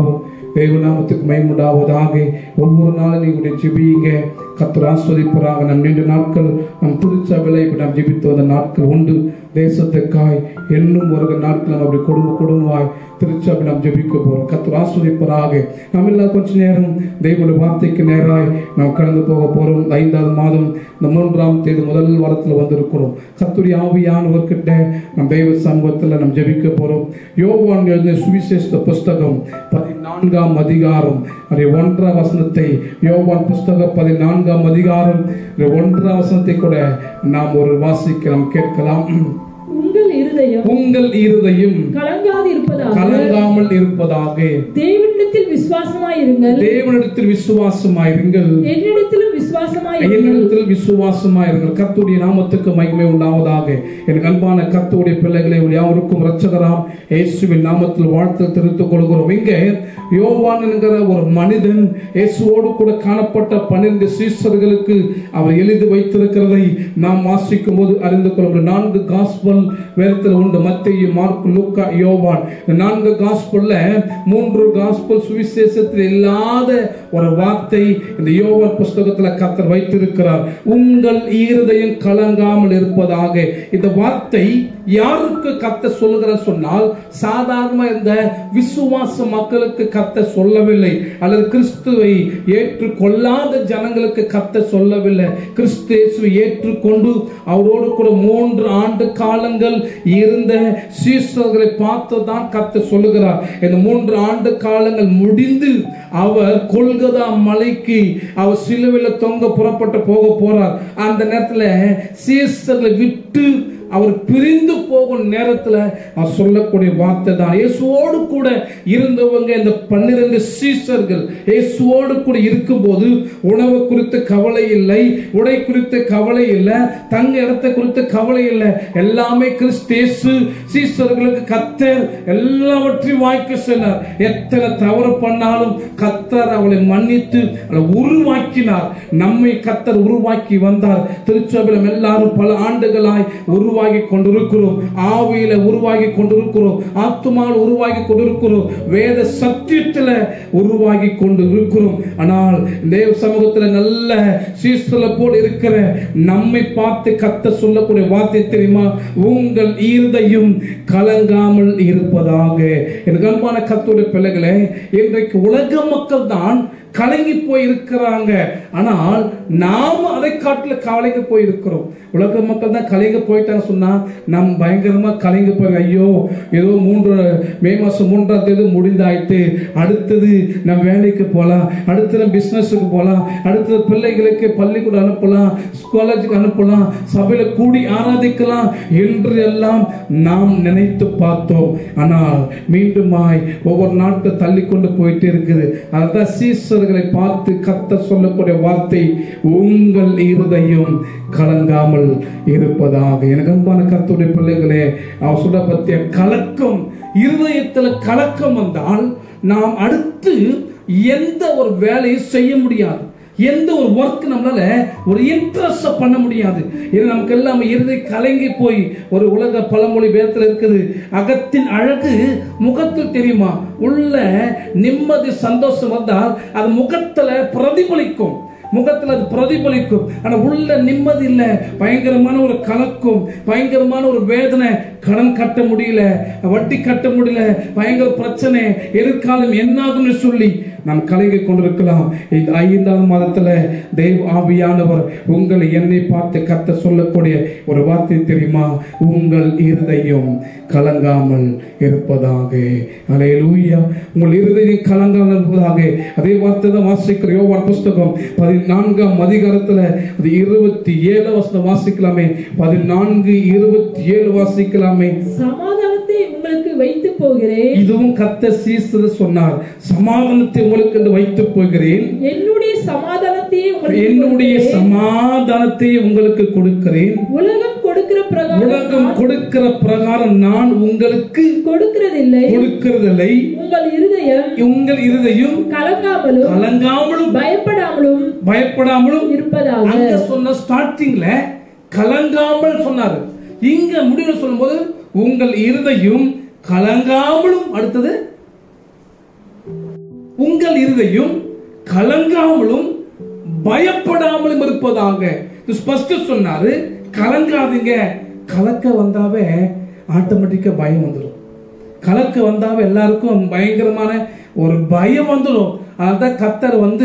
Speaker 1: தேவநாமத்துக்கு மயமுண்டாவதாக ஒவ்வொரு நாளும் நீங்களுடைய ஜெபியுங்க கத்தர் ஆஸ்வதிப்பராக நம் நீண்ட நாட்கள் நம் திருச்சபையில் இப்படி நாம் ஜெபித்து வந்த நாட்கள் உண்டு தேசத்துக்காய் இன்னும் ஒரு நாட்கள் நம்ம அப்படி குடும்ப குடும்பமாய் திருச்சபை நாம் ஜெபிக்க போறோம் கத்தர் ஆஸ்வதிப்பராக நாம் எல்லாம் கொஞ்ச நேரம் தெய்வனுடைய வார்த்தைக்கு நேராய் நாம் கடந்து போக போறோம் இந்த ஐந்தாவது மாதம் இந்த மூன்றாம் தேதி முதல் வாரத்தில் வந்திருக்கிறோம் கத்துரி ஆவியானவர்கிட்ட நம் தெய்வ சமூகத்தில் நாம் ஜெபிக்க போறோம் யோவான் எழுதிய சுவிசேஷ புஸ்தகம் பதினான்காம் அதிகாரம் அதை ஒன்றாம் வசனத்தை யோவான் புஸ்தகம் பதினான்காம் அதிகாரம் இந்த ஒன்றாம் வசனத்தை கூட நாம் ஒரு வாசிக்கலாம் கேட்கலாம்
Speaker 2: உங்கள் இருதயம்
Speaker 1: உங்கள் இருதையும்
Speaker 2: கலங்காது இருப்பதாக
Speaker 1: கலங்காமல் இருப்பதாக
Speaker 2: தேவனிடத்தில் விசுவாசமாயிருங்கள்
Speaker 1: தேவனிடத்தில் விசுவாசமாயிருங்கள்
Speaker 2: என்னிடத்திலும் விசுவாசமாயிருங்கள்
Speaker 1: என்னிடத்தில் விசுவாசமாயிருங்கள் கர்த்தருடைய நாமத்துக்கு மகிமை உண்டாவதாக என் அன்பான கர்த்தருடைய பிள்ளைகளை உங்கள் யாவருக்கும் இரட்சகராம் இயேசுவின் நாமத்தில் வாழ்த்து தெரிவித்துக் கொள்கிறோம் இங்கே யோவான் என்கிற ஒரு மனிதன் இயேசுவோடு கூட காணப்பட்ட பன்னிரண்டு சீசர்களுக்கு அவர் எழுதி வைத்திருக்கிறதை நாம் வாசிக்கும் போது அறிந்து கொள்ள முடியும் நான்கு காஸ்பல் வேதத்தில் உண்டு மத்திய மார்க் லூக்கா யோவான் இந்த நான்கு காஸ்பல்ல மூன்று காஸ்பல் சுவிசேஷத்தில் இல்லாத ஒரு வார்த்தை இந்த யோவான் புஸ்தகத்தில் கத்தர் வைத்திருக்கிறார் உங்கள் இருதயம் கலங்காமல் இருப்பதாக இந்த வார்த்தை யாருக்கு கத்த சொல்லுகிறார் சொன்னால் சாதாரண இந்த விசுவாச மக்களுக்கு கத்த சொல்லவில்லை அல்லது கிறிஸ்துவை ஏற்றுக்கொள்ளாத ஜனங்களுக்கு கத்த சொல்லவில்லை கிறிஸ்து இயேசுவை ஏற்றுக்கொண்டு அவரோடு கூட மூன்று ஆண்டு காலங்கள் இருந்த சீசர்களை பார்த்து தான் கத்த சொல்லுகிறார் இந்த மூன்று ஆண்டு காலங்கள் முடிந்து அவர் கொல்கதா மலைக்கு அவர் சிலுவையில் தொங்க புறப்பட்டு போக போறார் அந்த நேரத்தில் சீசர்களை விட்டு அவர் பிரிந்து போகும் நேரத்தில் அவர் சொல்லக்கூடிய வார்த்தை தான் இயேசுவோடு கூட இருந்தவங்க இந்த பன்னிரண்டு சீசர்கள் இயேசுவோடு கூட இருக்கும்போது உணவு குறித்து கவலை இல்லை உடை குறித்து கவலை இல்லை தங்க இடத்தை குறித்து கவலை இல்லை எல்லாமே கிறிஸ்தேசு சீசர்களுக்கு கத்தர் எல்லாவற்றையும் வாய்க்க சொன்னார் எத்தனை தவறு பண்ணாலும் கத்தர் அவளை மன்னித்து அவளை உருவாக்கினார் நம்மை கத்தர் உருவாக்கி வந்தார் திருச்சபையிலும் எல்லாரும் பல ஆண்டுகளாய் உருவாகி கொண்டிருக்கிறோம் ஆவியில உருவாகி கொண்டிருக்கிறோம் ஆத்துமால் உருவாகி கொண்டிருக்கிறோம் வேத சத்தியத்துல உருவாகி கொண்டு இருக்கிறோம் ஆனால் தேவ சமூகத்துல நல்ல சீசல போல் இருக்கிற நம்மை பார்த்து கத்த சொல்லக்கூடிய வார்த்தை தெரியுமா உங்கள் இருதையும் கலங்காமல் இருப்பதாக எனக்கு அன்பான கத்துடைய பிள்ளைகளே இன்றைக்கு உலக மக்கள் தான் கலங்கி போய் இருக்கிறாங்க ஆனால் நாம அதை காட்டுல கலங்கி போய் இருக்கிறோம் உலக மக்கள் தான் கலங்கி போயிட்டாங்க சொன்னா நாம் பயங்கரமா கலங்கி போய் ஐயோ ஏதோ மூன்று மே மாசம் மூன்றாம் தேதி முடிந்தாயிட்டு அடுத்தது நம்ம வேலைக்கு போகலாம் அடுத்தது நம்ம பிசினஸுக்கு போகலாம் அடுத்தது பிள்ளைகளுக்கு பள்ளிக்கூடம் அனுப்பலாம் காலேஜுக்கு அனுப்பலாம் சபையில கூடி ஆராதிக்கலாம் என்று எல்லாம் நாம் நினைத்து பார்த்தோம் ஆனால் மீண்டுமாய் ஒவ்வொரு நாட்டை தள்ளி கொண்டு போயிட்டே இருக்குது அதுதான் சீசர்களை பார்த்து கத்த சொல்லக்கூடிய வார்த்தை உங்கள் இருதையும் கலங்காமல் இருப்பதாக எனக்கு அன்பான கத்துடைய பிள்ளைகளே அவர் சொல்ல பத்திய கலக்கம் இருதயத்துல கலக்கம் வந்தால் நாம் அடுத்து எந்த ஒரு வேலையும் செய்ய முடியாது எந்த ஒரு ஒர்க் நம்மளால ஒரு இன்ட்ரெஸ்ட் பண்ண முடியாது இது நமக்கு எல்லாம் இறுதி கலங்கி போய் ஒரு உலக பழமொழி வேதத்தில் இருக்குது அகத்தின் அழகு முகத்தில் தெரியுமா உள்ள நிம்மதி சந்தோஷம் வந்தால் அது முகத்துல பிரதிபலிக்கும் முகத்தில் அது பிரதிபலிக்கும் ஆனா உள்ள நிம்மதி இல்லை பயங்கரமான ஒரு கலக்கம் பயங்கரமான ஒரு வேதனை கடன் கட்ட முடியல வட்டி கட்ட முடியல பயங்கர பிரச்சனை எதிர்காலம் என்னாகும்னு சொல்லி நாம் கலங்கி கொண்டிருக்கலாம் இந்த ஐந்தாவது மாதத்துல தெய்வ ஆவியானவர் உங்களை என்னை பார்த்து கத்த சொல்லக்கூடிய ஒரு வார்த்தை தெரியுமா உங்கள் இருதயம் கலங்காமல் இருப்பதாக அலையலூயா உங்கள் இருதயம் கலங்காமல் இருப்பதாக அதே வார்த்தை தான் வாசிக்கிற யோவான் புஸ்தகம் பதினான்காம் அதிகாரத்துல அது இருபத்தி ஏழு வசனம் வாசிக்கலாமே பதினான்கு இருபத்தி ஏழு வாசிக்கலாமே
Speaker 2: சமாதானத்தை உங்களுக்கு வைத்து போகிறேன்
Speaker 1: இதுவும் கத்த சீசர் சொன்னார் சமாதானத்தை உங்களுக்கு என்று வைத்து போகிறேன்
Speaker 2: என்னுடைய சமாதானத்தையே உங்களுக்கு
Speaker 1: என்னுடைய
Speaker 2: கொடுக்கிறேன்.
Speaker 1: சமாதானத்தை உங்களுக்கு கொடுக்கிறேன்
Speaker 2: உலகம் கொடுக்கிற பிரகாரம்
Speaker 1: உலகம்
Speaker 2: நான்
Speaker 1: கொடுக்கிற பிரகாரம் நான் உங்களுக்கு
Speaker 2: கொடுக்கிறதில்லை
Speaker 1: கொடுக்கிறதில்லை
Speaker 2: உங்கள் இருதயம்
Speaker 1: உங்கள் இருதையும்
Speaker 2: கலங்காமலும்
Speaker 1: கலங்காமலும்
Speaker 2: பயப்படாமலும்
Speaker 1: பயப்படாமலும்
Speaker 2: இருப்பதாக
Speaker 1: அங்க சொன்ன ஸ்டார்டிங்ல கலங்காமல் சொன்னாரு இங்க முடிவு சொல்லும்போது உங்கள் இருதையும் கலங்காமலும் அடுத்தது உங்கள் இருதையும் கலங்காமலும் பயப்படாமலும் இருப்பதாக இது ஸ்பஷ்ட சொன்னாரு கலங்காதீங்க கலக்க வந்தாவே ஆட்டோமேட்டிக்கா பயம் வந்துடும் கலக்க வந்தாவே எல்லாருக்கும் பயங்கரமான ஒரு பயம் வந்துடும் அதான் கத்தர் வந்து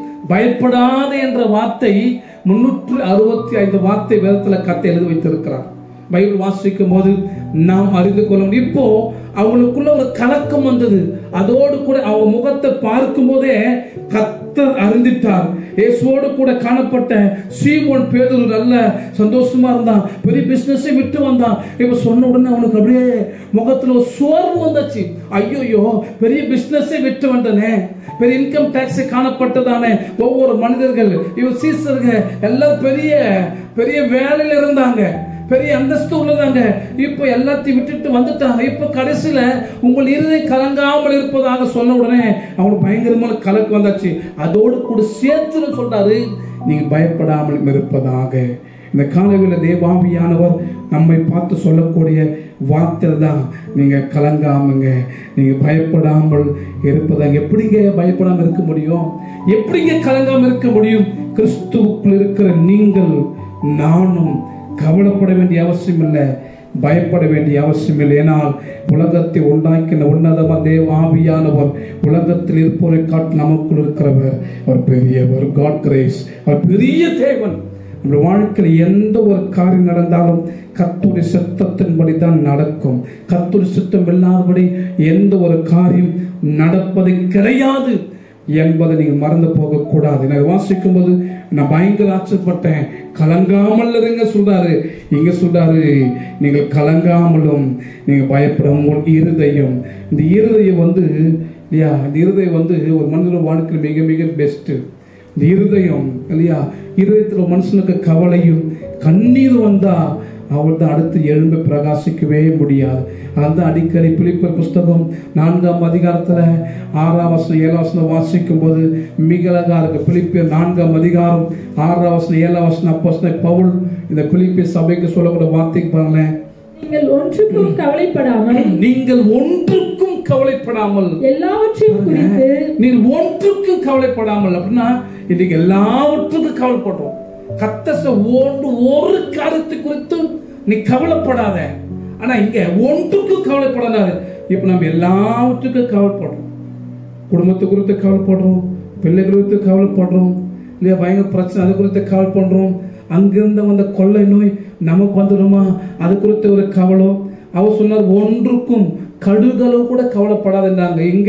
Speaker 1: பயப்படாத என்ற வார்த்தை முன்னூற்று அறுபத்தி ஐந்து வார்த்தை வேதத்துல கத்தை எழுதி வைத்திருக்கிறார் பைபிள் வாசிக்கும் போது நாம் அறிந்து கொள்ள முடியும் இப்போ அவங்களுக்குள்ள ஒரு கலக்கம் வந்தது அதோடு கூட அவங்க முகத்தை பார்க்கும் போதே கத்தர் அறிந்திட்டார் இயேசுவோடு கூட காணப்பட்ட சீமோன் பேதுரு நல்ல சந்தோஷமா இருந்தான் பெரிய பிசினஸை விட்டு வந்தான் இப்ப சொன்ன உடனே அவனுக்கு அப்படியே முகத்துல ஒரு சோர்வு வந்துச்சு ஐயோயோ பெரிய பிசினஸை விட்டு வந்தனே பெரிய இன்கம் டாக்ஸ் காணப்பட்டதானே ஒவ்வொரு மனிதர்கள் இவர் சீசர்கள் எல்லாம் பெரிய பெரிய வேலையில இருந்தாங்க பெரிய அந்தஸ்து உள்ளதாங்க இப்ப எல்லாத்தையும் விட்டுட்டு வந்துட்டாங்க இப்ப கடைசியில உங்கள் இருதை கலங்காமல் இருப்பதாக சொன்ன உடனே அவங்களுக்கு பயங்கரமான கலக்கு வந்தாச்சு அதோடு கூட சேர்த்து சொல்றாரு நீங்க பயப்படாமல் இருப்பதாக இந்த காலையில் தேவாவியானவர் நம்மை பார்த்து சொல்லக்கூடிய வார்த்தை தான் நீங்க கலங்காமங்க நீங்க பயப்படாமல் இருப்பதாக எப்படிங்க பயப்படாமல் இருக்க முடியும் எப்படிங்க கலங்காமல் இருக்க முடியும் கிறிஸ்துவுக்குள் இருக்கிற நீங்கள் நானும் கவலைப்பட வேண்டிய அவசியம் இல்லை பயப்பட வேண்டிய அவசியம் இல்லை ஏனால் உலகத்தை உண்டாக்கின உன்னதம தேவ ஆவியானவர் உலகத்தில் இருப்பவரை காட்டு நமக்குள் இருக்கிறவர் அவர் பெரியவர் காட் கிரேஸ் அவர் பெரிய தேவன் நம்ம வாழ்க்கையில் எந்த ஒரு காரியம் நடந்தாலும் கத்துடைய சித்தத்தின்படி தான் நடக்கும் கத்துடைய சித்தம் இல்லாதபடி எந்த ஒரு காரியம் நடப்பது கிடையாது என்பதை நீங்க மறந்து போக கூடாது நான் வாசிக்கும் போது நான் பயங்கர ஆச்சரியப்பட்டேன் கலங்காமல் இருங்க சொல்றாரு இங்க சொல்றாரு நீங்கள் கலங்காமலும் நீங்க பயப்படும் உங்கள் இருதயம் இந்த இருதயம் வந்து இல்லையா இந்த இருதயம் வந்து ஒரு மனிதர் வாழ்க்கையில் மிக மிக பெஸ்ட் இந்த இருதயம் இல்லையா இருதயத்தில் ஒரு மனுஷனுக்கு கவலையும் கண்ணீர் வந்தா அவள் தான் அடுத்து எழும்ப பிரகாசிக்கவே முடியாது அந்த அடிக்கடி பிலிப்பர் புஸ்தகம் நான்காம் அதிகாரத்துல ஆறாம் வசனம் ஏழாம் வசனம் வாசிக்கும் போது மிக அழகா இருக்கு பிலிப்பியர் நான்காம் அதிகாரம் ஆறாம் வசனம் ஏழாம் வசனம் அப்போ பவுல் இந்த பிலிப்பிய சபைக்கு சொல்லக்கூடிய வார்த்தைக்கு பாருங்களேன்
Speaker 2: நீங்கள் ஒன்றுக்கும் கவலைப்படாமல்
Speaker 1: நீங்கள் ஒன்றுக்கும் கவலைப்படாமல்
Speaker 2: எல்லாவற்றையும் குறித்து
Speaker 1: நீர் ஒன்றுக்கும் கவலைப்படாமல் அப்படின்னா இன்னைக்கு எல்லாவற்றுக்கும் கவலைப்படுறோம் கத்தச ஒன்று ஒரு காரியத்தை குறித்து நீ கவலைப்படாத ஆனா இங்க ஒன்றுக்கும் கவலைப்படாத இப்ப நம்ம எல்லாவற்றுக்கும் கவலைப்படுறோம் குடும்பத்தை குறித்து கவலைப்படுறோம் பிள்ளை குறித்து கவலைப்படுறோம் இல்லையா பயங்கர பிரச்சனை அது குறித்து கவலைப்படுறோம் அங்கிருந்து வந்த கொள்ளை நோய் நமக்கு வந்துடுமா அது குறித்து ஒரு கவலை அவர் சொன்னார் ஒன்றுக்கும் கடுகளவு கூட கவலைப்படாதுன்றாங்க இங்க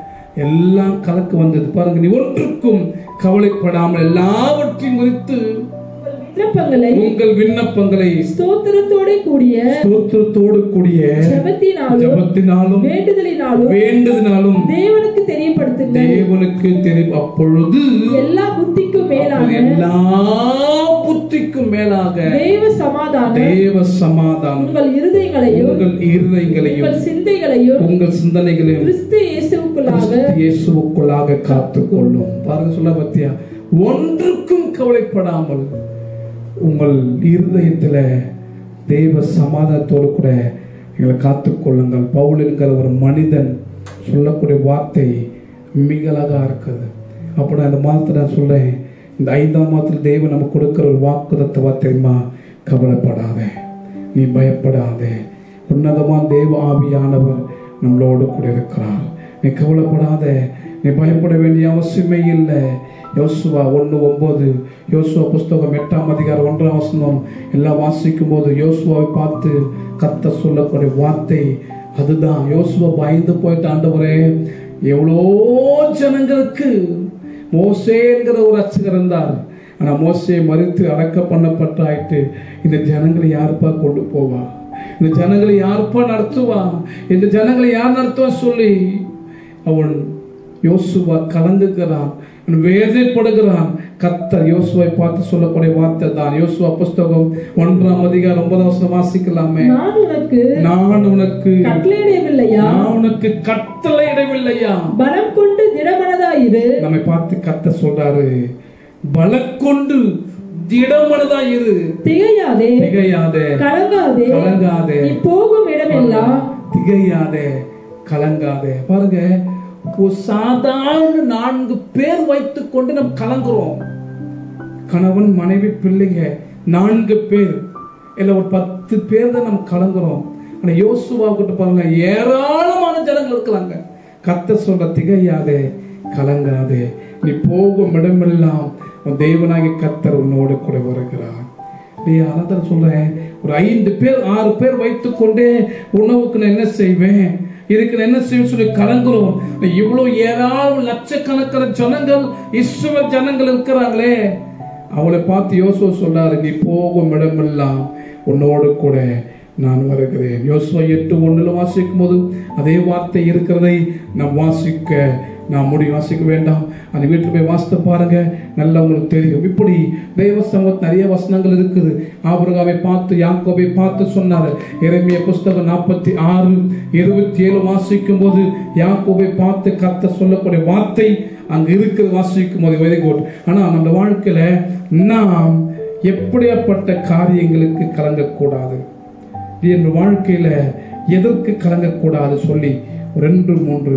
Speaker 1: எல்லாம் கலக்கு வந்தது பாருங்க நீ ஒன்றுக்கும் கவலைப்படாமல் எல்லாவற்றையும் குறித்து
Speaker 2: விண்ணப்பங்களை
Speaker 1: உங்கள் விண்ணப்பங்களை
Speaker 2: ஸ்தோத்திரத்தோட கூடிய
Speaker 1: ஸ்தோத்திரத்தோடு கூடிய
Speaker 2: ஜெபத்தினாலும்
Speaker 1: ஜபத்தினாலும்
Speaker 2: வேண்டுதலினாலும்
Speaker 1: வேண்டுதனாலும்
Speaker 2: தேவனுக்கு தெரியப்படுத்துங்கள்
Speaker 1: தேவனுக்கு தெரியும் அப்பொழுது
Speaker 2: எல்லா புத்திக்கும் மேலான
Speaker 1: எல்லா புத்திக்கும் மேலாக
Speaker 2: தேவ சமாதானம்
Speaker 1: தேவ சமாதானம்
Speaker 2: உங்கள் இருதயங்களையும்
Speaker 1: உங்கள் இருதயங்களையும்
Speaker 2: உங்கள் சிந்தைகளையும்
Speaker 1: உங்கள் சிந்தனைகளையும்
Speaker 2: கிறிஸ்து இயேசுவுக்குள்ளாக
Speaker 1: கிறிஸ்து இயேசுவுக்குள்ளாக காத்துக் கொள்ளும் பாருங்க சொல்ல பத்தியா ஒன்றுக்கும் கவலைப்படாமல் உங்கள் இருதயத்துல தேவ சமாதானத்தோடு கூட எங்களை காத்துக்கொள்ளுங்கள் பவுல் என்கிற ஒரு மனிதன் சொல்லக்கூடிய வார்த்தை மிக அழகா இருக்குது அப்போ நான் இந்த மாதத்தை நான் சொல்றேன் இந்த ஐந்தாம் மாதத்தில் தேவன் நமக்கு கொடுக்கிற ஒரு வாக்குதத்தை வார்த்தை தெரியுமா கவலைப்படாத நீ பயப்படாத உன்னதமான தேவ ஆவியானவர் நம்மளோடு கூட இருக்கிறார் நீ கவலைப்படாத நீ பயப்பட வேண்டிய அவசியமே இல்லை யோசுவா ஒன்று ஒன்பது யோசுவா புஸ்தகம் எட்டாம் அதிகாரம் ஒன்றாம் வசனம் எல்லாம் வாசிக்கும் போது யோசுவாவை பார்த்து கத்த சொல்லக்கூடிய வார்த்தை அதுதான் யோசுவா பயந்து போயிட்டு ஆண்டவரே எவ்வளோ ஜனங்களுக்கு மோசே என்கிற ஒரு அச்சகர் இருந்தார் ஆனா மோசே மறித்து அடக்க பண்ணப்பட்டாயிட்டு இந்த ஜனங்களை யாருப்பா கொண்டு போவா இந்த ஜனங்களை யாருப்பா நடத்துவா இந்த ஜனங்களை யார் நடத்துவா சொல்லி அவன் யோசுவா கலங்குகிறான் அவன் வேதனைப்படுகிறான் கத்தர் யோசுவை பார்த்து சொல்லக்கூடிய வார்த்தை தான் யோசுவா புஸ்தகம் ஒன்றாம் அதிகாரம் ஒன்பதாம் வசனம் வாசிக்கலாமே
Speaker 2: நான் உனக்கு
Speaker 1: நான் உனக்கு
Speaker 2: கட்டளையிடவில்லையா
Speaker 1: நான் உனக்கு கட்டளை இடவில்லையா
Speaker 2: பலம் கொண்டு திடமனதாயிரு
Speaker 1: நம்மை பார்த்து கத்த சொல்றாரு பலக்கொண்டு திடமனதா இரு
Speaker 2: திகையாதே
Speaker 1: திகையாதே
Speaker 2: கலங்காதே
Speaker 1: கலங்காதே
Speaker 2: நீ போகும் இடமெல்லாம்
Speaker 1: திகையாதே கலங்காதே பாருங்க ஒரு சாதாரண நான்கு பேர் வைத்துக் கொண்டு நம்ம கலங்குறோம் கணவன் மனைவி பிள்ளைங்க நான்கு பேர் இல்ல ஒரு பத்து பேர் தான் நம்ம கலங்குறோம் ஆனா யோசுவா கிட்ட பாருங்க ஏராளமான ஜனங்கள் இருக்கிறாங்க கத்த சொல்ற திகையாதே கலங்காதே நீ போகும் இடமெல்லாம் உன் தேவனாகி கத்தர் உன்னோடு கூட வருகிறார் நீ அதான் சொல்றேன் ஒரு ஐந்து பேர் ஆறு பேர் வைத்துக் கொண்டே உணவுக்கு நான் என்ன செய்வேன் இதுக்கு நான் என்ன செய்வேன் சொல்லி கலங்குறோம் இவ்வளவு ஏராளம் லட்சக்கணக்கான ஜனங்கள் இஸ்ரவேல் ஜனங்கள் இருக்கிறாங்களே அவளை பார்த்து யோசுவா சொல்றாரு நீ போகும் இடமெல்லாம் உன்னோடு கூட நான் வருகிறேன் யோசுவா எட்டு ஒண்ணுல வாசிக்கும் போது அதே வார்த்தை இருக்கிறதை நாம் வாசிக்க நாம் முடி வாசிக்க வேண்டாம் அந்த வீட்டில் போய் வாசித்து பாருங்க நல்லா உங்களுக்கு தெரியும் இப்படி தெய்வ சமூகத்தில் நிறைய வசனங்கள் இருக்குது ஆபிரகாமை பார்த்து யாக்கோபை பார்த்து சொன்னார் இறைமைய புஸ்தகம் நாற்பத்தி ஆறு இருபத்தி ஏழு வாசிக்கும் போது யாக்கோபை பார்த்து கத்த சொல்லக்கூடிய வார்த்தை அங்க இருக்கிறது வாசிக்கும் போது வெரி குட் ஆனா நம்ம வாழ்க்கையில நாம் எப்படியாப்பட்ட காரியங்களுக்கு கலங்கக்கூடாது என் வாழ்க்கையில எதற்கு கலங்கக்கூடாது சொல்லி ஒரு ரெண்டு மூன்று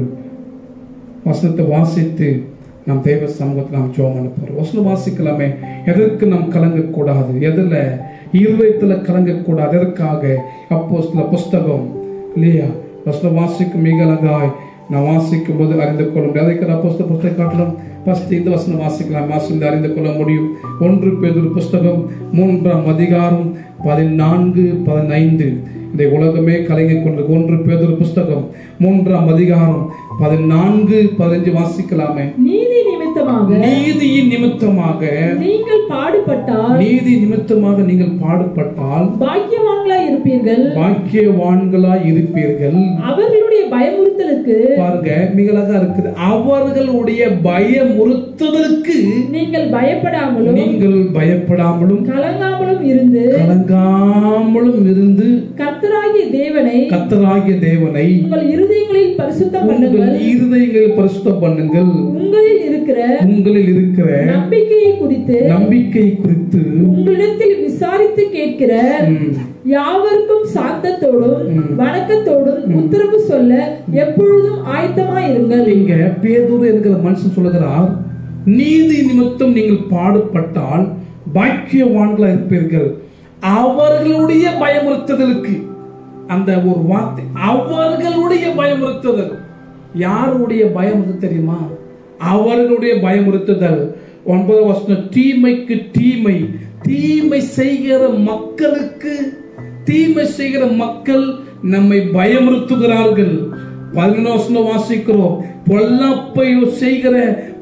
Speaker 1: வசனத்தை வாசித்து நாம் தேவ சமூகத்தில் நாம் ஜோம் அனுப்புறோம் வசனம் வாசிக்கலாமே எதற்கு நாம் கலங்கக்கூடாது எதுல இருதயத்துல கலங்கக்கூடாது எதற்காக அப்போ சில புஸ்தகம் இல்லையா வசனம் வாசிக்கும் மிக அழகாய் நான் வாசிக்கும் போது அறிந்து கொள்ள முடியும் அதுக்கு நான் புஸ்தக புஸ்தகம் காட்டணும் ஃபர்ஸ்ட் இந்த வசனம் வாசிக்கலாம் வாசிந்து அறிந்து கொள்ள முடியும் ஒன்று பேதொரு புஸ்தகம் மூன்றாம் அதிகாரம் பதினான்கு பதினைந்து இந்த உலகமே கலங்கிக் கொண்டு ஒன்று பேதொரு புஸ்தகம் மூன்றாம் அதிகாரம் பதினான்கு பதினஞ்சு வாசிக்கலாமே
Speaker 2: நீதி நிமித்தமாக
Speaker 1: நீதியின் நிமித்தமாக
Speaker 2: நீங்கள் பாடுபட்டால்
Speaker 1: நீதி நிமித்தமாக நீங்கள் பாடுபட்டால்
Speaker 2: பாக்கியவான்களாய் இருப்பீர்கள்
Speaker 1: பாக்கியவான்களாய் இருப்பீர்கள்
Speaker 2: அவர்களுடைய பயமுறுத்தலுக்கு
Speaker 1: பாருங்க மிக அழகா இருக்குது அவர்களுடைய பயமுறுத்துதலுக்கு
Speaker 2: நீங்கள் பயப்படாமலும்
Speaker 1: நீங்கள் பயப்படாமலும்
Speaker 2: கலங்காமலும் இருந்து
Speaker 1: கலங்காமலும் இருந்து
Speaker 2: கர்த்தராகிய தேவனை
Speaker 1: கத்தராகிய தேவனை
Speaker 2: உங்கள் இருதயங்களில் பரிசுத்தம் பண்ணுங்கள்
Speaker 1: உங்கள் இருதயங்களை பரிசுத்தம் பண்ணுங்கள்
Speaker 2: உங்களில் இருக்கிற
Speaker 1: உங்களில் இருக்கிற
Speaker 2: நம்பிக்கையை குறித்து
Speaker 1: நம்பிக்கை குறித்து
Speaker 2: உங்களிடத்தில் விசாரித்து கேட்கிற
Speaker 1: ம்,
Speaker 2: யாவருக்கும் சாந்தத்தோடும்
Speaker 1: ம்.
Speaker 2: வணக்கத்தோடும் உத்தரவு சொல்ல எப்பொழுதும் ஆயத்தமாய் இருங்கள்
Speaker 1: இங்க பேதூர் என்கிற மனுஷன் சொல்லுகிறார் நீதி நிமித்தம் நீங்கள் பாடுபட்டால் பாக்கியவான்களா இருப்பீர்கள் அவர்களுடைய பயமுறுத்துதலுக்கு அந்த ஒரு வார்த்தை அவர்களுடைய பயமுறுத்துதல் யாருடைய பயமுறுத்து தெரியுமா அவர்களுடைய பயமுறுத்துதல் ஒன்பது வருஷம் தீமைக்கு தீமை தீமை செய்கிற மக்களுக்கு தீமை செய்கிற மக்கள் நம்மை பயமுறுத்துகிறார்கள் பதினொன்று வசனம் வாசிக்கிறோம் பொல்லாப்பை செய்கிற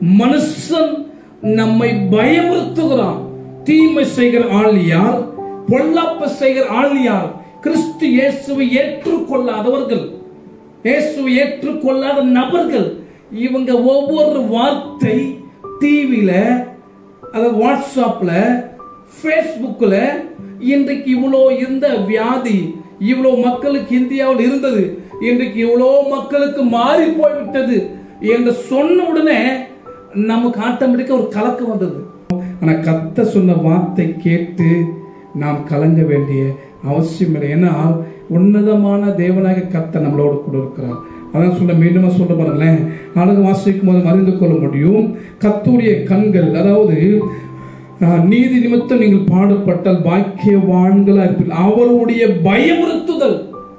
Speaker 1: மனுஷன் நம்மை பயமுறுத்துகிறான் தீமை செய்கிற ஆள் யார் பொல்லாப்பு செய்கிற ஆள் யார் கிறிஸ்து இயேசுவை ஏற்றுக்கொள்ளாதவர்கள் இயேசுவை ஏற்றுக்கொள்ளாத நபர்கள் இவங்க ஒவ்வொரு வார்த்தை டிவியில அதாவது வாட்ஸ்அப்ல ஃபேஸ்புக்கில் இன்றைக்கு இவ்வளோ இருந்த வியாதி இவ்வளோ மக்களுக்கு இந்தியாவில் இருந்தது இன்றைக்கு இவ்வளோ மக்களுக்கு மாறி போய்விட்டது என்று சொன்ன உடனே நமக்கு ஆட்டோமேட்டிக்கா ஒரு கலக்கம் வந்தது ஆனா கத்த சொன்ன வார்த்தை கேட்டு நாம் கலங்க வேண்டிய அவசியம் இல்லை ஏன்னா உன்னதமான தேவனாக கத்த நம்மளோடு கூட இருக்கிறார் அதான் சொல்ல மீண்டும் சொல்ல பாருங்களேன் அழகு வாசிக்கும் போது அறிந்து கொள்ள முடியும் கத்துடைய கண்கள் அதாவது ஆஹ், நீதி நிமித்தம் நீங்கள் பாடுபட்டால் பாக்கியவான்களா இருப்பீர்கள் அவருடைய பயமுறுத்துதல்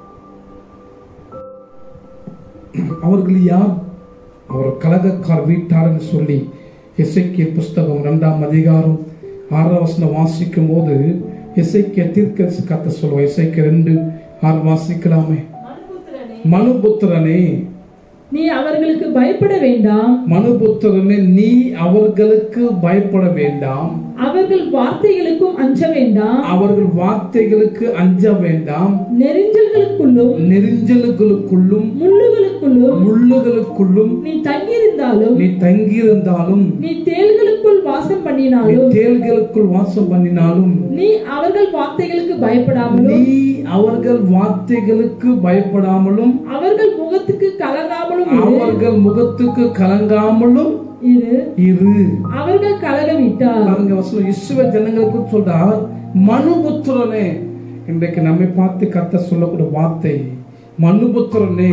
Speaker 1: அவர்கள் யார் அவர் கலகக்கார் வீட்டார்னு சொல்லி எசைக்கிய புஸ்தகம் இரண்டாம் அதிகாரம் ஆறாம் வசனம் வாசிக்கும் போது எசைக்கிய தீர்க்க கத்த சொல்லுவோம் எசைக்கிய ரெண்டு ஆறு வாசிக்கலாமே மனுபுத்திரனே
Speaker 2: நீ அவர்களுக்கு பயப்பட வேண்டாம்
Speaker 1: மனுபுத்திரனே நீ அவர்களுக்கு பயப்பட வேண்டாம்
Speaker 2: அவர்கள் வார்த்தைகளுக்கும் அஞ்ச வேண்டாம்
Speaker 1: அவர்கள் வார்த்தைகளுக்கு அஞ்ச வேண்டாம்
Speaker 2: நெறிஞ்சல்களுக்குள்ளும்
Speaker 1: நெறிஞ்சல்களுக்குள்ளும்
Speaker 2: முள்ளுகளுக்குள்ளும்
Speaker 1: முள்ளுகளுக்குள்ளும்
Speaker 2: நீ தங்கியிருந்தாலும்
Speaker 1: நீ தங்கியிருந்தாலும்
Speaker 2: நீ தேள்களுக்குள் வாசம்
Speaker 1: நீ
Speaker 2: பண்ணினாலும்
Speaker 1: தேள்களுக்குள் வாசம் பண்ணினாலும்
Speaker 2: நீ அவர்கள் வார்த்தைகளுக்கு பயப்படாமலும்
Speaker 1: நீ அவர்கள் வார்த்தைகளுக்கு பயப்படாமலும்
Speaker 2: அவர்கள் முகத்துக்கு கலங்காமலும் இரு.
Speaker 1: அவர்கள் முகத்துக்கு கலங்காமலும்
Speaker 2: இரு
Speaker 1: இரு
Speaker 2: அவர்கள் கலகவிட்டார்
Speaker 1: பாருங்க வசனம் இஸ்வ ஜனங்களுக்கு சொல்றார் மனுபுத்திரனே இன்றைக்கு நம்மை பார்த்து கத்த சொல்லக்கூடிய வார்த்தை மனுபுத்திரனே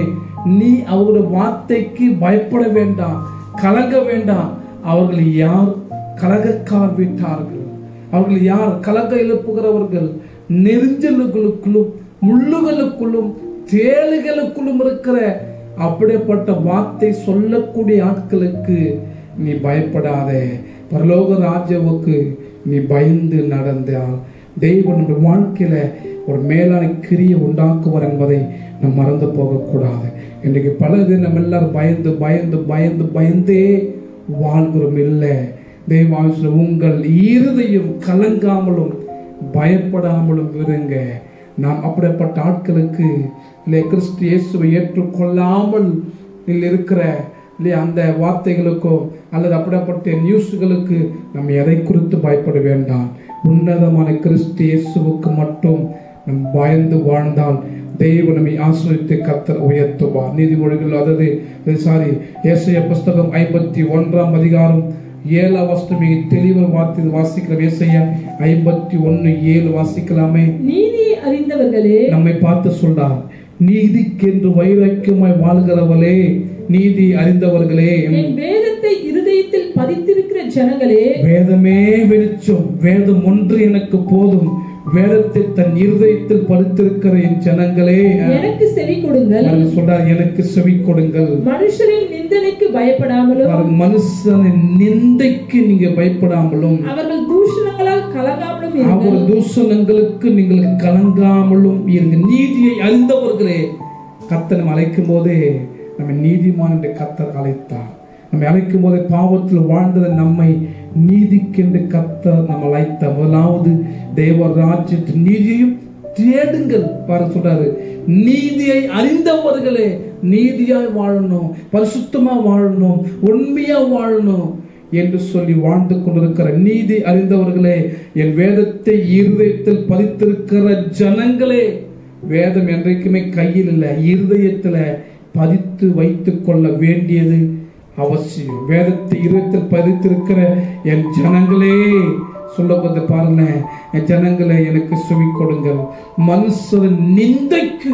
Speaker 1: நீ அவருடைய வார்த்தைக்கு பயப்பட வேண்டாம் கலங்க வேண்டாம் அவர்கள் யார் கலகக்கார் விட்டார்கள் அவர்கள் யார் கலக எழுப்புகிறவர்கள் நெரிஞ்சலுக்குள்ளும் முள்ளுகளுக்குள்ளும் தேளுகளுக்குள்ளும் இருக்கிற அப்படிப்பட்ட வார்த்தை சொல்லக்கூடிய ஆட்களுக்கு நீ பயப்படாதே பரலோக ராஜாவுக்கு நீ பயந்து நடந்தால் தெய்வம் நம்ம வாழ்க்கையில ஒரு மேலான கிரியை உண்டாக்குவார் என்பதை நாம் மறந்து போகக்கூடாது இன்றைக்கு பல நம்ம எல்லாரும் பயந்து பயந்து பயந்து பயந்தே வாழ்கிறோம் இல்லை தெய்வாசில உங்கள் இருதையும் கலங்காமலும் பயப்படாமலும் இருங்க நாம் அப்படிப்பட்ட ஆட்களுக்கு இல்லை கிறிஸ்து இயேசுவை ஏற்றுக்கொள்ளாமல் இதில் இருக்கிற இல்லையா அந்த வார்த்தைகளுக்கோ அல்லது அப்படிப்பட்ட நியூஸ்களுக்கு நம்ம எதை குறித்து பயப்பட வேண்டாம் உன்னதமான கிறிஸ்து இயேசுவுக்கு மட்டும் நம் பயந்து வாழ்ந்தால் தெய்வ நம்மை ஆசிரியத்தை கத்தர் உயர்த்துவார் நீதிமொழிகள் அதாவது சாரி ஏசைய புஸ்தகம் ஐம்பத்தி ஒன்றாம் அதிகாரம் ஏழாம் வருஷம் மிக தெளிவாக வார்த்தை வாசிக்கலாம் ஏசையா ஐம்பத்தி ஒன்னு ஏழு வாசிக்கலாமே
Speaker 2: நீதியை அறிந்தவர்களே
Speaker 1: நம்மை பார்த்து சொல்றார் நீதிக்கென்று வைராக்கியமாய் வாழ்கிறவளே நீதி அறிந்தவர்களே
Speaker 2: என் வேதத்தை இருதயத்தில் பதித்திருக்கிற ஜனங்களே
Speaker 1: வேதமே வெளிச்சம் வேதம் ஒன்று எனக்கு போதும் வேதத்தை தன் இருதயத்தில் படுத்திருக்கிற என் ஜனங்களே
Speaker 2: எனக்கு செவி கொடுங்கள்
Speaker 1: அவர் சொல்றார் எனக்கு செவி கொடுங்கள்
Speaker 2: மனுஷரின் நிந்தனைக்கு பயப்படாமலும்
Speaker 1: பாருங்க, மனுஷனின் நிந்தைக்கு நீங்க பயப்படாமலும்
Speaker 2: அவர்கள் தூஷணங்களால் கலங்காமலும்
Speaker 1: அவர்
Speaker 2: இருங்கள்
Speaker 1: தூஷணங்களுக்கு நீங்கள் கலங்காமலும் இருங்க நீதியை அறிந்தவர்களே கத்தனை அழைக்கும் போதே நம்ம நீதிமான் என்று கத்தர் அழைத்தார் நம்மை அழைக்கும் போதே பாவத்தில் வாழ்ந்தது நம்மை நீதிக்கென்று கத்தர் நம்ம அழைத்தார் முதலாவது தேவ ராஜ்யத்தின் நீதியையும் தேடுங்கள் பாருங்க சொல்றாரு நீதியை அறிந்தவர்களே நீதியாய் வாழணும் பரிசுத்தமா வாழணும் உண்மையா வாழணும் என்று சொல்லி வாழ்ந்து கொண்டிருக்கிற நீதி அறிந்தவர்களே என் வேதத்தை இருதயத்தில் பதித்திருக்கிற ஜனங்களே வேதம் என்றைக்குமே கையில் இல்லை இருதயத்துல பதித்து வைத்துக் கொள்ள வேண்டியது அவசியம் வேதத்தை இருதயத்தில் பதித்திருக்கிற என் ஜனங்களே சொல்ல போது பாருங்க என் ஜனங்களே எனக்கு செவி கொடுங்கள் மனுஷரின் நிந்தைக்கு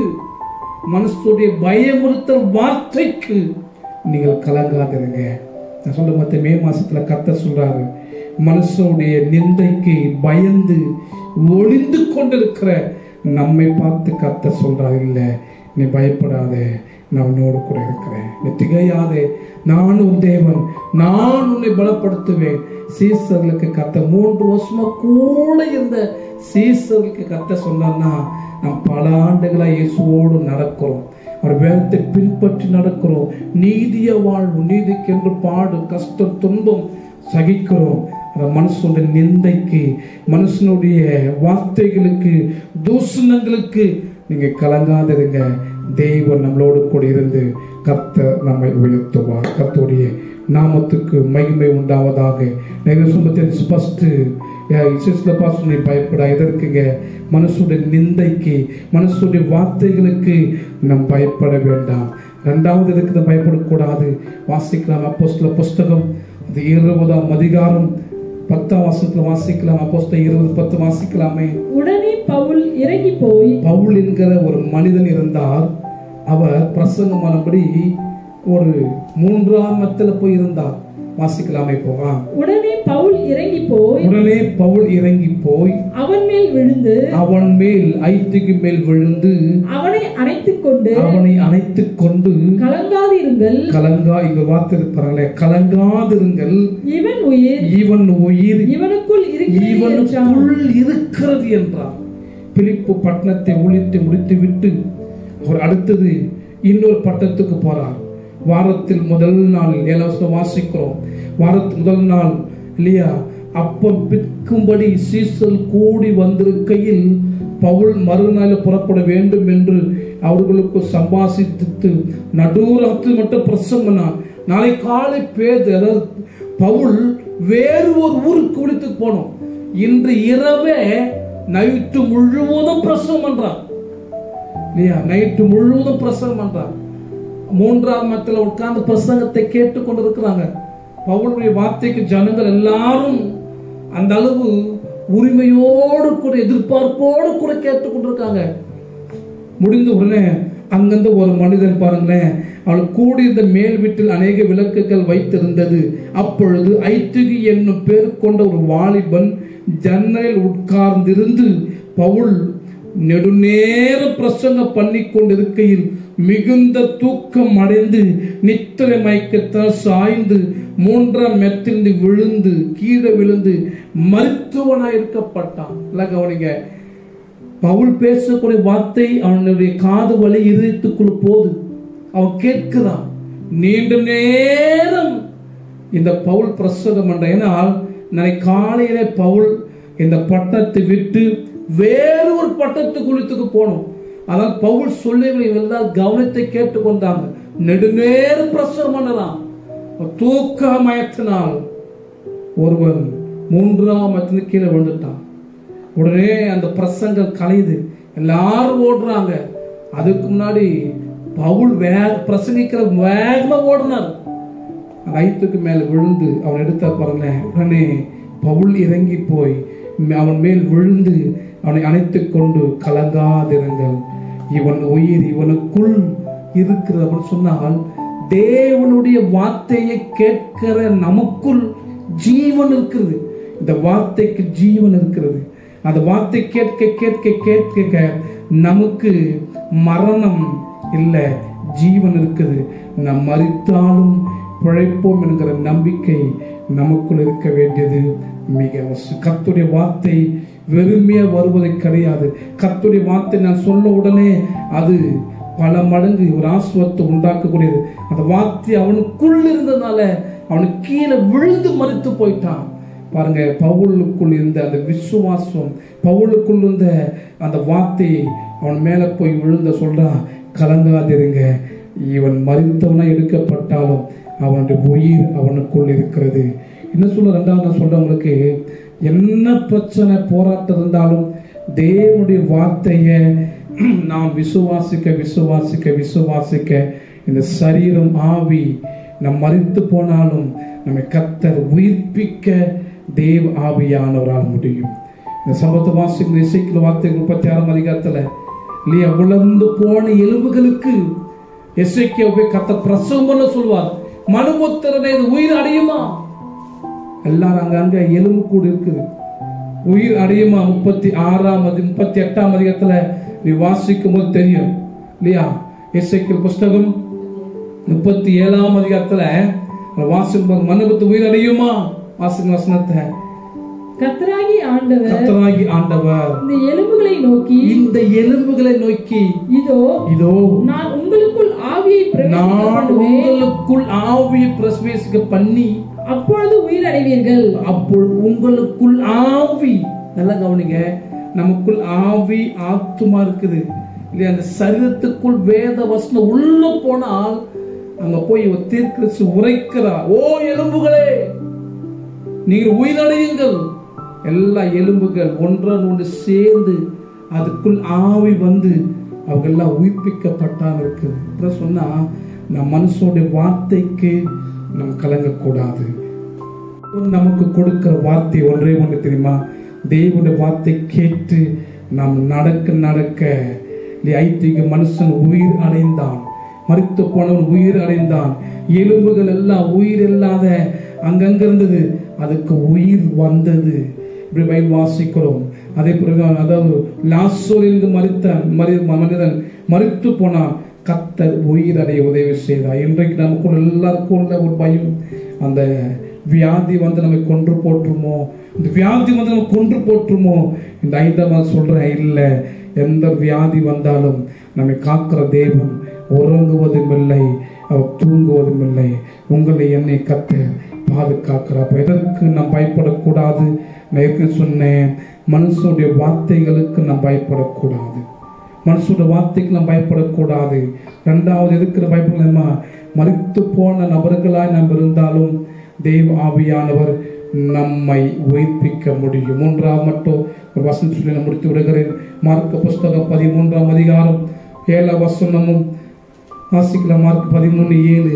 Speaker 1: மனசுடைய பயமுறுத்தல் வார்த்தைக்கு நீங்கள் கலங்காதிருங்க நான் சொல்ல மத்த மே மாசத்துல கத்த சொல்றாரு மனுஷனுடைய நிந்தைக்கு பயந்து ஒளிந்து கொண்டிருக்கிற நம்மை பார்த்து கத்த சொல்றாரு இல்ல நீ பயப்படாத நான் உன்னோடு கூட இருக்கிறேன் நீ திகையாதே நான் உன் தேவன் நான் உன்னை பலப்படுத்துவேன் சீசர்களுக்கு கத்த மூன்று வருஷமா கூட இருந்த சீசர்களுக்கு கத்த சொன்னான்னா நாம் பல ஆண்டுகளா இயேசுவோடு நடக்கிறோம் அவர் வேதத்தை பின்பற்றி நடக்கிறோம் நீதிய வாழ்வு நீதிக்கென்று பாடு கஷ்டம் துன்பம் சகிக்கிறோம் அந்த மனுஷனுடைய நிந்தைக்கு மனுஷனுடைய வார்த்தைகளுக்கு தூஷணங்களுக்கு நீங்க கலங்காதிருங்க தெய்வம் நம்மளோடு கூட இருந்து கர்த்த நம்மை உயர்த்துவார் கர்த்தருடைய நாமத்துக்கு மகிமை உண்டாவதாக நீங்கள் சுமத்தின் ஃபஸ்ட்டு இசிஸ்ல பாசனை பயப்பட எதற்குங்க மனசுடைய நிந்தைக்கு மனசுடைய வார்த்தைகளுக்கு நாம் பயப்பட வேண்டாம் ரெண்டாவது எதுக்கு நாம் பயப்படக்கூடாது வாசிக்கலாம் அப்போஸ்தல புஸ்தகம் அது இருபதாம் அதிகாரம் பத்தாம் வருஷத்துல வாசிக்கலாம் அப்போஸ்தல இருபது பத்து வாசிக்கலாமே
Speaker 2: உடனே பவுல் இறங்கி போய்
Speaker 1: பவுல் என்கிற ஒரு மனிதன் இருந்தார் அவர் பிரசங்கமானபடி ஒரு மூன்றாம் மத்தில போய் இருந்தார் வாசிக்கலாமே போவா
Speaker 2: உடனே பவுல் இறங்கி போய்
Speaker 1: உடனே பவுல் இறங்கி போய்
Speaker 2: அவன் மேல் விழுந்து
Speaker 1: அவன் மேல் ஐத்துக்கு மேல் விழுந்து
Speaker 2: அவனை அணைத்துக் கொண்டு
Speaker 1: அவனை அணைத்துக் கொண்டு
Speaker 2: கலங்காதிருங்கள்
Speaker 1: கலங்கா இங்க வார்த்தை இருப்பாங்களே கலங்காதிருங்கள்
Speaker 2: இவன் உயிர்
Speaker 1: இவன் உயிர்
Speaker 2: இவனுக்குள் இருக்கிறது என்றான்
Speaker 1: இவனுக்குள் இருக்கிறது என்றார் பிலிப்பு பட்டணத்தை ஒழித்து முடித்து விட்டு அவர் அடுத்தது இன்னொரு பட்டணத்துக்கு போறார் வாரத்தில் முதல் நாள் ஏழாவது வாசிக்கிறோம் வாரத்து முதல் நாள் இல்லையா அப்பம் பிற்கும்படி சீசல் கூடி வந்திருக்கையில் பவுல் மறுநாள் புறப்பட வேண்டும் என்று அவர்களுக்கு சம்பாசித்து நடுராத்திரி மட்டும் பிரசங்கனார் நாளை காலை பேது அதாவது பவுல் வேறு ஒரு ஊருக்கு குடித்து போனோம் இன்று இரவே நைட்டு முழுவதும் பிரசவம் பண்றான் இல்லையா நைட்டு முழுவதும் பிரசங்கம் பண்றான் மூன்றாவது மத்தில உட்கார்ந்து பிரசங்கத்தை கேட்டு கொண்டிருக்கிறாங்க பவுலுடைய வார்த்தைக்கு ஜனங்கள் எல்லாரும் அந்த அளவு உரிமையோடு கூட எதிர்பார்ப்போடு கூட கேட்டு கொண்டிருக்காங்க முடிந்த உடனே அங்கிருந்து ஒரு மனிதன் பாருங்களேன் அவள் கூடியிருந்த மேல் வீட்டில் அநேக விளக்குகள் வைத்திருந்தது அப்பொழுது ஐத்துகி என்னும் பேர் கொண்ட ஒரு வாலிபன் ஜன்னலில் உட்கார்ந்திருந்து பவுல் நெடுநேரம் பிரசங்க பண்ணி கொண்டிருக்கையில் மிகுந்த தூக்கம் அடைந்து நித்திரை மயக்கத்தால் சாய்ந்து மூன்றாம் மெத்திலிருந்து விழுந்து கீழே விழுந்து மருத்துவனாய் இருக்கப்பட்டான் இல்ல கவனிங்க பவுல் பேசக்கூடிய வார்த்தை அவனுடைய காது வழி இதயத்துக்குள் போகுது அவன் கேட்கிறான் நீண்ட நேரம் இந்த பவுல் பிரசங்கம் பண்ற ஏன்னால் நாளை காலையிலே பவுல் இந்த பட்டத்தை விட்டு வேறு ஒரு பட்டத்து குளித்துக்கு போகணும் அதான் பவுல் சொல்லி எல்லாம் கவனத்தை கேட்டுக்கொண்டாங்க நெடுநேரம் பிரசங்கம் பண்ணலாம் தூக்க மயத்தினால் ஒருவன் மூன்றாம் மயத்திலிருந்து கீழே விழுந்துட்டான் உடனே அந்த பிரசங்கம் கலையுது எல்லாரும் ஓடுறாங்க அதுக்கு முன்னாடி பவுல் வேக பிரசங்கிக்கிற வேகமா ஓடினார் அந்த ஐத்துக்கு மேல விழுந்து அவன் எடுத்த பாருங்களேன் உடனே பவுல் இறங்கி போய் அவன் மேல் விழுந்து அவனை அணைத்துக் கொண்டு கலங்காதிருங்கள் இவன் உயிர் இவனுக்குள் இருக்கிறது அப்படின்னு சொன்னால் தேவனுடைய வார்த்தையை கேட்கிற நமக்குள் ஜீவன் இருக்கிறது இந்த வார்த்தைக்கு ஜீவன் இருக்கிறது அந்த வார்த்தை கேட்க கேட்க கேட்க நமக்கு மரணம் இல்லை ஜீவன் இருக்குது நாம் மறித்தாலும் பிழைப்போம் என்கிற நம்பிக்கை நமக்குள் இருக்க வேண்டியது மிக அவசியம் கர்த்தருடைய வார்த்தை வெறுமையா வருவதை கிடையாது கர்த்தருடைய வார்த்தை நான் சொன்ன உடனே அது பல மடங்கு ஒரு ஆசுவத்தை உண்டாக்கக்கூடியது அந்த வார்த்தை அவனுக்குள் இருந்ததுனால அவனுக்கு கீழே விழுந்து மறித்து போயிட்டான் பாருங்க பவுலுக்குள் இருந்த அந்த விசுவாசம் பவுலுக்குள் இருந்த அந்த வார்த்தை அவன் மேல போய் விழுந்த சொல்றான் கலங்காதிருங்க இவன் மறித்தவனா எடுக்கப்பட்டாலும் அவனுடைய உயிர் அவனுக்குள் இருக்கிறது என்ன சொல்ல ரெண்டாவது நான் சொல்றவங்களுக்கு என்ன பிரச்சனை போராட்டம் இருந்தாலும் தேவனுடைய வார்த்தையை நாம் விசுவாசிக்க விசுவாசிக்க விசுவாசிக்க இந்த சரீரம் ஆவி நம் மறித்து போனாலும் நம்மை கத்தர் உயிர்ப்பிக்க தேவ ஆவியானவரால் முடியும் இந்த சம்பத்த வாசிக்கிற இசைக்கிற வார்த்தை முப்பத்தி ஆறாம் அதிகாரத்துல இல்லையா உலர்ந்து போன எலும்புகளுக்கு எசைக்கிய போய் கத்த பிரசவம் பண்ண சொல்வார் மனுபுத்திரனை இது உயிர் அடையுமா எல்லாரும் அங்க அங்க எலும்பு கூடு இருக்குது உயிர் அடையுமா முப்பத்தி ஆறாம் அதி முப்பத்தி எட்டாம் அதிகத்துல நீ வாசிக்கும் போது தெரியும் இல்லையா எஸ்ஐக்கிள் புஸ்தகம் முப்பத்தி ஏழாம் அதிகாரத்துல வாசிக்கும் போது மனுபத்து உயிர் அடையுமா வாசிக்கும் வசனத்தை
Speaker 2: கர்த்தராகி ஆண்டவர்
Speaker 1: கத்தராகி ஆண்டவர்
Speaker 2: இந்த எலும்புகளை நோக்கி
Speaker 1: இந்த எலும்புகளை நோக்கி
Speaker 2: இதோ
Speaker 1: இதோ
Speaker 2: நான் உங்களுக்குள் ஆவியை பிரவேசிக்க
Speaker 1: நான்
Speaker 2: பண்ணுவேன்
Speaker 1: உங்களுக்குள் ஆவியை பிரவேசிக்க பண்ணி
Speaker 2: அப்பொழுது உயிர் அடைவீர்கள்
Speaker 1: அப்பொழுது உங்களுக்குள் ஆவி நல்லா கவனிங்க நமக்குள் ஆவி ஆத்துமா இருக்குது இல்லையா அந்த சரீரத்துக்குள் வேத வசனம் உள்ள போனால் அங்க போய் ஒரு தீர்க்கரசு உரைக்கிறார் ஓ எலும்புகளே நீங்கள் உயிரடையுங்கள் எல்லா எலும்புகள் ஒன்றன் ஒன்று சேர்ந்து அதுக்குள் ஆவி வந்து அவங்க எல்லாம் உயிர்ப்பிக்கப்பட்டான் இருக்குது அப்புறம் சொன்னா நம் மனுஷனுடைய வார்த்தைக்கு நாம் கலங்கக்கூடாது நமக்கு கொடுக்கிற வார்த்தை ஒன்றே ஒன்று தெரியுமா தேவனுடைய வார்த்தை கேட்டு நாம் நடக்க நடக்க இல்லையா, ஐத்திக மனுஷன் உயிர் அடைந்தான் மறித்து போனவன் உயிர் அடைந்தான் எலும்புகள் எல்லாம் உயிர் இல்லாத அங்கங்க இருந்தது அதுக்கு உயிர் வந்தது இப்படி பைபிள் வாசிக்கிறோம் அதே பிறகு அதாவது லாசோரிலிருந்து மறித்த மரி மனிதன் மறித்து போனான் கத்தர் உயிர் அடைய உதவி செய்தார் இன்றைக்கு நமக்குள்ள எல்லாருக்கும் உள்ள ஒரு பயம் அந்த வியாதி வந்து நம்மை கொன்று போட்டுருமோ இந்த வியாதி வந்து நம்ம கொன்று போட்டுருமோ இந்த ஐந்தாம் நாள் சொல்றேன் இல்லை எந்த வியாதி வந்தாலும் நம்மை காக்கிற தேவன் உறங்குவதும் இல்லை அவர் தூங்குவதும் இல்லை உங்களை என்னை கத்த பாதுகாக்கிறார் அப்ப எதற்கு நாம் பயப்படக்கூடாது நான் ஏற்கனவே சொன்னேன் மனுஷனுடைய வார்த்தைகளுக்கு நாம் பயப்படக்கூடாது மனுஷனுடைய வார்த்தைக்கு நாம் பயப்படக்கூடாது ரெண்டாவது எதுக்கு பயப்படலாமா மறித்து போன நபர்களாய் நாம் இருந்தாலும் தெய்வ ஆவியானவர் நம்மை உயிர்ப்பிக்க முடியும் மூன்றாம் மட்டும் ஒரு வசனம் சொல்லி நான் முடித்து விடுகிறேன் மார்க்க புஸ்தகம் பதிமூன்றாம் அதிகாரம் ஏழாம் வசனமும் வாசிக்கலாம் மார்க் பதிமூணு ஏழு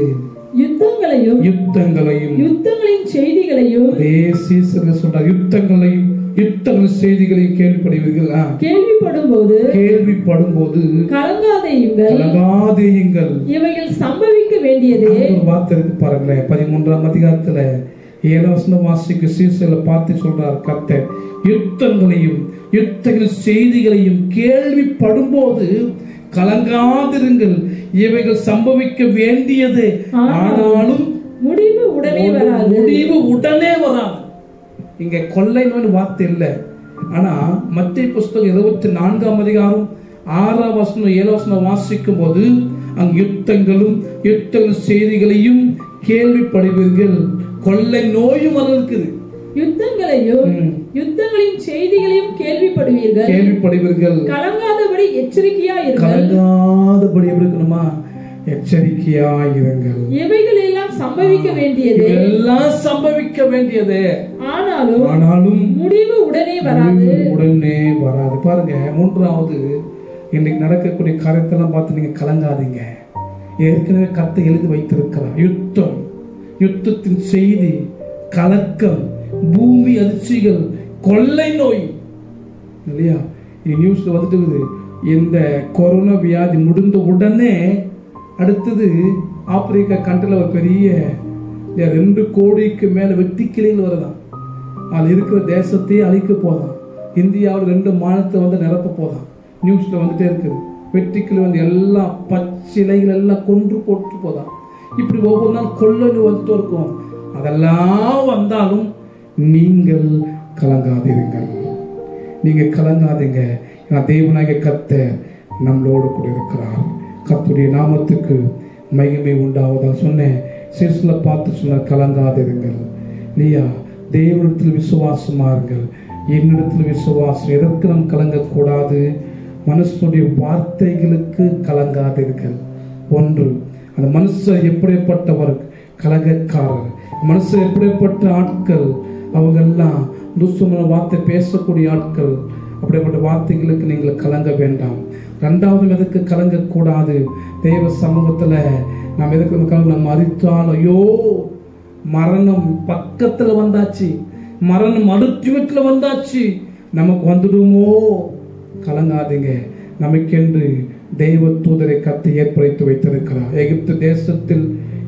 Speaker 2: யுத்தங்களையும்
Speaker 1: யுத்தங்களையும்
Speaker 2: யுத்தங்களின் செய்திகளையும்
Speaker 1: அதே சீசர்கள் சொல்றார் யுத்தங்களையும் யுத்தங்கள் செய்திகளையும் கேள்விப்படுவீர்கள் ஆ.
Speaker 2: கேள்விப்படும் போது
Speaker 1: கேள்விப்படும் போது
Speaker 2: கலங்காதையுங்கள்
Speaker 1: கலங்காதேயுங்கள்
Speaker 2: இவைகள் சம்பவிக்க வேண்டியதே
Speaker 1: ஒரு வார்த்தை இருக்கு பாருங்களேன் பதிமூன்றாம் அதிகாரத்துல ஏழு வசனம் வாசிக்கு சீசல பார்த்து சொல்றார் கர்த்தர் யுத்தங்களையும் யுத்தங்கள் செய்திகளையும் கேள்விப்படும் போது கலங்காதிருங்கள் இவைகள் சம்பவிக்க வேண்டியது ஆனாலும்
Speaker 2: முடிவு உடனே
Speaker 1: ஒரு
Speaker 2: வராது
Speaker 1: முடிவு உடனே வராது இங்க கொள்ளை நோய் வார்த்தை இல்லை ஆனா மத்திய புஸ்தகம் இருபத்தி நான்காம் அதிகாரம் ஆறாம் வசனம் ஏழாம் வசனம் வாசிக்கும் போது அங்கு யுத்தங்களும் யுத்தங்கள் செய்திகளையும் கேள்விப்படுவீர்கள் கொள்ளை நோயும் வர இருக்குது
Speaker 2: யுத்தங்களையும்
Speaker 1: ம்.
Speaker 2: யுத்தங்களின் செய்திகளையும் கேள்விப்படுவீர்கள்
Speaker 1: கேள்விப்படுவீர்கள்
Speaker 2: கலங்காதபடி எச்சரிக்கையா இருங்கள்
Speaker 1: கலங்காதபடி எப்படி இருக்கணுமா எச்சரிக்கையாயிருங்கள்
Speaker 2: இவைகள் எல்லாம் சம்பவிக்க வேண்டியது
Speaker 1: இதெல்லாம் சம்பவிக்க வேண்டியது
Speaker 2: ஆனாலும்
Speaker 1: ஆனாலும்
Speaker 2: முடிவு உடனே வராது
Speaker 1: முடிவு உடனே வராது பாருங்க மூன்றாவது இன்னைக்கு நடக்கக்கூடிய காரியத்தெல்லாம் பார்த்து நீங்க கலங்காதீங்க ஏற்கனவே கத்தை எழுதி வைத்திருக்கிறார் யுத்தம் யுத்தத்தின் செய்தி கலக்கம் பூமி அதிர்ச்சிகள் கொள்ளை நோய் இல்லையா இது நியூஸ்ல வந்துட்டு இருக்குது. இந்த கொரோனா வியாதி முடிந்த உடனே அடுத்தது ஆப்பிரிக்கா கண்ட்ரில் ஒரு பெரிய இல்லையா, ரெண்டு கோடிக்கு மேல வெட்டி கிளைகள் வருதான் அதில் இருக்கிற தேசத்தையே அழிக்க போதான் இந்தியாவில் ரெண்டு மாநிலத்தை வந்து நிரப்ப போதான் நியூஸ்ல வந்துட்டே இருக்குது வெட்டிக்கிளி வந்து எல்லாம் பச்சிலைகள் எல்லாம் கொன்று போட்டு போதான் இப்படி ஒவ்வொரு நாள் கொள்ளனு வந்துட்டு இருக்கும் அதெல்லாம் வந்தாலும் நீங்கள் கலங்காதிருங்கள் நீங்க கலங்காதீங்க ஏன்னா தேவனாகிய கர்த்தர் நம்மளோடு கூட இருக்கிறார் கர்த்தருடைய நாமத்துக்கு மகிமை உண்டாவதா சொன்னேன் சிறுசுல பார்த்து சொன்ன கலங்காதிருங்கள் இல்லையா தேவனிடத்தில் விசுவாசமா இருங்கள் என்னிடத்தில் விசுவாசம் எதற்கு நாம் கலங்கக்கூடாது மனுஷனுடைய வார்த்தைகளுக்கு கலங்காதிருங்கள் ஒன்று அந்த மனுஷர் எப்படிப்பட்டவர் கலகக்காரர் மனுஷர் எப்படிப்பட்ட ஆட்கள் அவங்கெல்லாம் துஷ்டமான வார்த்தை பேசக்கூடிய ஆட்கள் அப்படிப்பட்ட வார்த்தைகளுக்கு நீங்கள் கலங்க வேண்டாம் ரெண்டாவது எதுக்கு கலங்கக்கூடாது தெய்வ சமூகத்துல நாம் எதுக்கு நம்ம கலங்க நம்ம மறித்தால் ஐயோ மரணம் பக்கத்துல வந்தாச்சு மரணம் அடுத்த வீட்டுல வந்தாச்சு நமக்கு வந்துடுமோ கலங்காதீங்க நமக்கென்று தெய்வ தூதரை கத்தை ஏற்படுத்தி வைத்திருக்கிறார் எகிப்து தேசத்தில்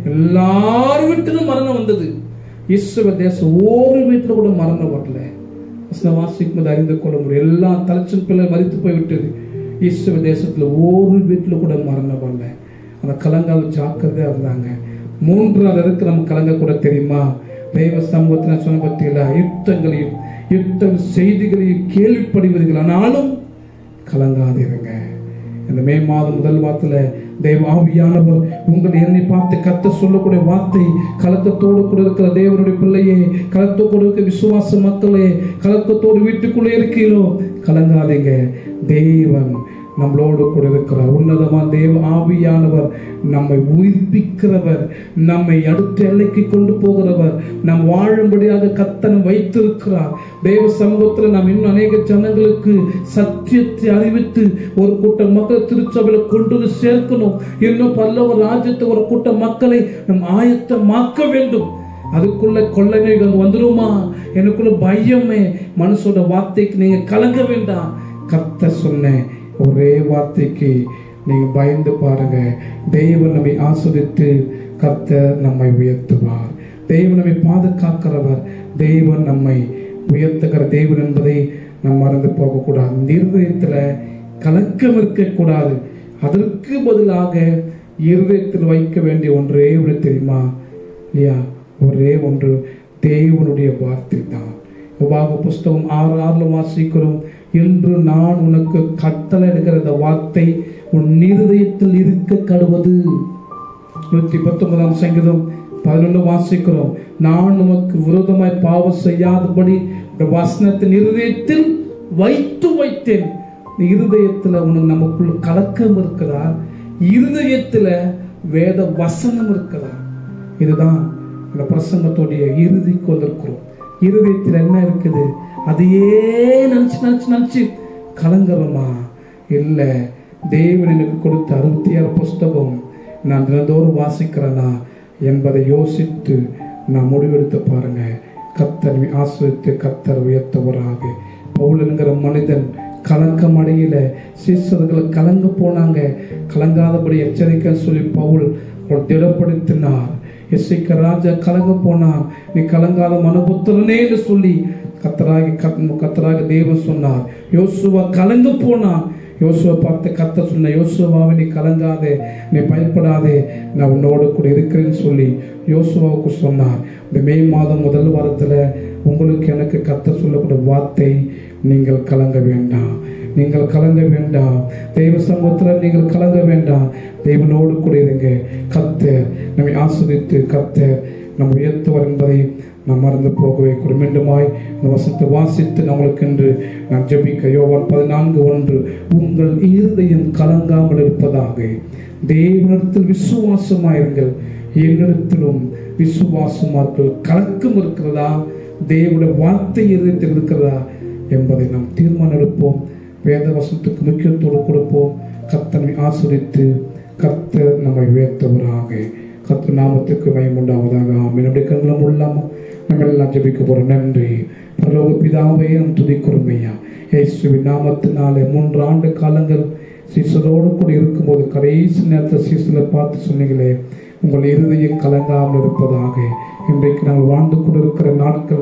Speaker 1: எல்லார் வீட்டிலும் மரணம் வந்தது இஸ்ரவேல் தேசம் ஒரு வீட்டுல கூட மரணம் வரல வசனம் வாசிக்கும் போது அறிந்து கொள்ள முடியும் எல்லா தலைச்சல் பிள்ளை மறித்து போய்விட்டது இஸ்ரவேல் தேசத்துல ஒரு வீட்டுல கூட மரணம் வரல அந்த கலங்காத ஜாக்கிரதையா இருந்தாங்க மூன்றாவது எதுக்கு நம்ம கலங்க கூட தெரியுமா தெய்வ சமூகத்தில் நான் சொன்ன பத்தியில யுத்தங்களையும் யுத்தம் செய்திகளையும் கேள்விப்படுவீர்கள் ஆனாலும் கலங்காதிருங்க இந்த மே மாதம் முதல் வாரத்துல தெய்வ ஆவியானவர் உங்கள் என்னை பார்த்து கத்த சொல்லக்கூடிய வார்த்தை கலக்கத்தோடு கூட இருக்கிற தேவனுடைய பிள்ளையே கலக்கத்தோடு இருக்கிற விசுவாச மக்களே கலக்கத்தோடு வீட்டுக்குள்ளே இருக்கீங்களோ கலங்காதீங்க தேவன் நம்மளோடு கூட இருக்கிறார் உன்னதமா தேவ ஆவியானவர் நம்மை உயிர்ப்பிக்கிறவர் நம்மை அடுத்த எல்லைக்கு கொண்டு போகிறவர் நாம் வாழும்படியாக கத்தனை வைத்திருக்கிறார் தேவ சமூகத்தில் நாம் இன்னும் அநேக ஜனங்களுக்கு சத்தியத்தை அறிவித்து ஒரு கூட்டம் மக்கள் திருச்சபையில கொண்டு வந்து சேர்க்கணும் இன்னும் பல்லவ ராஜ்யத்தை ஒரு கூட்டம் மக்களை நம் ஆயத்தமாக்க வேண்டும் அதுக்குள்ள கொள்ளை நோய் வந்து வந்துருமா எனக்குள்ள பயமே மனசோட வார்த்தைக்கு நீங்க கலங்க வேண்டாம் கத்த சொன்ன ஒரே வார்த்தைக்கு நீங்க பயந்து பாருங்க தெய்வம் நம்மை ஆஸ்வதித்து கர்த்தர் நம்மை உயர்த்துவார் தெய்வம் நம்மை பாதுகாக்கிறவர் தெய்வம் நம்மை உயர்த்துகிற தெய்வன் என்பதை நாம் மறந்து போகக்கூடாது இந்த இருதயத்துல கலக்கம் இருக்கக்கூடாது அதற்கு பதிலாக இருதயத்தில் வைக்க வேண்டிய ஒன்றே ஒன்று தெரியுமா இல்லையா ஒரே ஒன்று தேவனுடைய வார்த்தை தான் உபாக புஸ்தகம் ஆறு ஆறுல வாசிக்கிறோம் இன்று நான் உனக்கு கட்டளை எடுக்கிற இந்த வார்த்தை உன் இருதயத்தில் இருக்க கடுவது நூற்றி பத்தொன்பதாம் சங்கீதம் பதினொன்று வாசிக்கிறோம் நான் உமக்கு விரோதமாய் பாவம் செய்யாதபடி இந்த வசனத்தின் இருதயத்தில் வைத்து வைத்தேன் இந்த இருதயத்துல உனக்கு நமக்குள்ள கலக்கம் இருக்குதா இருதயத்துல வேத வசனம் இருக்குதா இதுதான் இந்த பிரசங்கத்துடைய இறுதிக்கு வந்திருக்கிறோம் இருதயத்தில் என்ன இருக்குது அதையே நினைச்சு நினைச்சு நினைச்சு கலங்குறோமா இல்ல தேவன் எனக்கு கொடுத்த அறுபத்தி ஆறு புஸ்தகம் நான் தினந்தோறும் வாசிக்கிறேனா என்பதை யோசித்து நான் முடிவெடுத்து பாருங்க கத்தர் ஆசிரித்து கத்தர் உயர்த்தவராக பவுல் என்கிற மனிதன் கலக்கம் அடையில சீசர்கள் கலங்க போனாங்க கலங்காதபடி எச்சரிக்கை சொல்லி பவுல் அவர் திடப்படுத்தினார் எஸ்ஐக்க ராஜா கலங்க போனான் நீ கலங்காத மனுபுத்திரனே என்று சொல்லி கத்தராகி கத்- கத்தராக தேவன் சொன்னார் யோசுவா கலங்க போனான் யோசுவை பார்த்து கத்த சொன்ன யோசுவாவை நீ கலங்காதே நீ பயப்படாதே நான் உன்னோடு கூட இருக்கிறேன்னு சொல்லி யோசுவாவுக்கு சொன்னார் இந்த மே மாதம் முதல் வாரத்துல உங்களுக்கு எனக்கு கத்த சொல்லக்கூடிய வார்த்தை நீங்கள் கலங்க வேண்டாம் நீங்கள் கலங்க வேண்டாம் தெய்வ சமூகத்தில் நீங்கள் கலங்க வேண்டாம் தெய்வனோடு கூட இருங்க கத்தர் நம்மை ஆஸ்வதித்து கத்தர் நம் உயர்த்துவார் என்பதை நாம் மறந்து போகவே கூட மீண்டுமாய் இந்த வசனத்தை வாசித்து நம்மளுக்கு என்று நான் ஜெபிக்க யோவான் பதினான்கு ஒன்று உங்கள் இருதயம் கலங்காமல் இருப்பதாக தேவனிடத்தில் விசுவாசமாயிருங்கள் என்னிடத்திலும் விசுவாசமார்கள் கலக்கம் இருக்கிறதா தேவனுடைய வார்த்தை இருதயத்தில் இருக்கிறதா என்பதை நாம் தீர்மானம் எடுப்போம் வேத வசனத்துக்கு முக்கியத்துவம் கொடுப்போம் கத்தனை ஆசிரித்து கர்த்தர் நம்மை உயர்த்தவராக கர்த்தர் நாமத்துக்கு மயமுண்டாவதாக ஆமென் நம்முடைய கண்களும் உள்ளாம நம்ம எல்லாம் ஜெபிக்க போறோம் நன்றி பரலோக பிதாவே நம் துதிக்கிறோம் ஐயா இயேசுவின் நாமத்தினாலே மூன்று ஆண்டு காலங்கள் சீசரோடு கூட இருக்கும்போது கடைசி நேரத்தில் சீசலை பார்த்து சொன்னீங்களே உங்கள் இருதயம் கலங்காமல் இருப்பதாக இன்றைக்கு நாங்கள் வாழ்ந்து கொண்டிருக்கிற நாட்கள்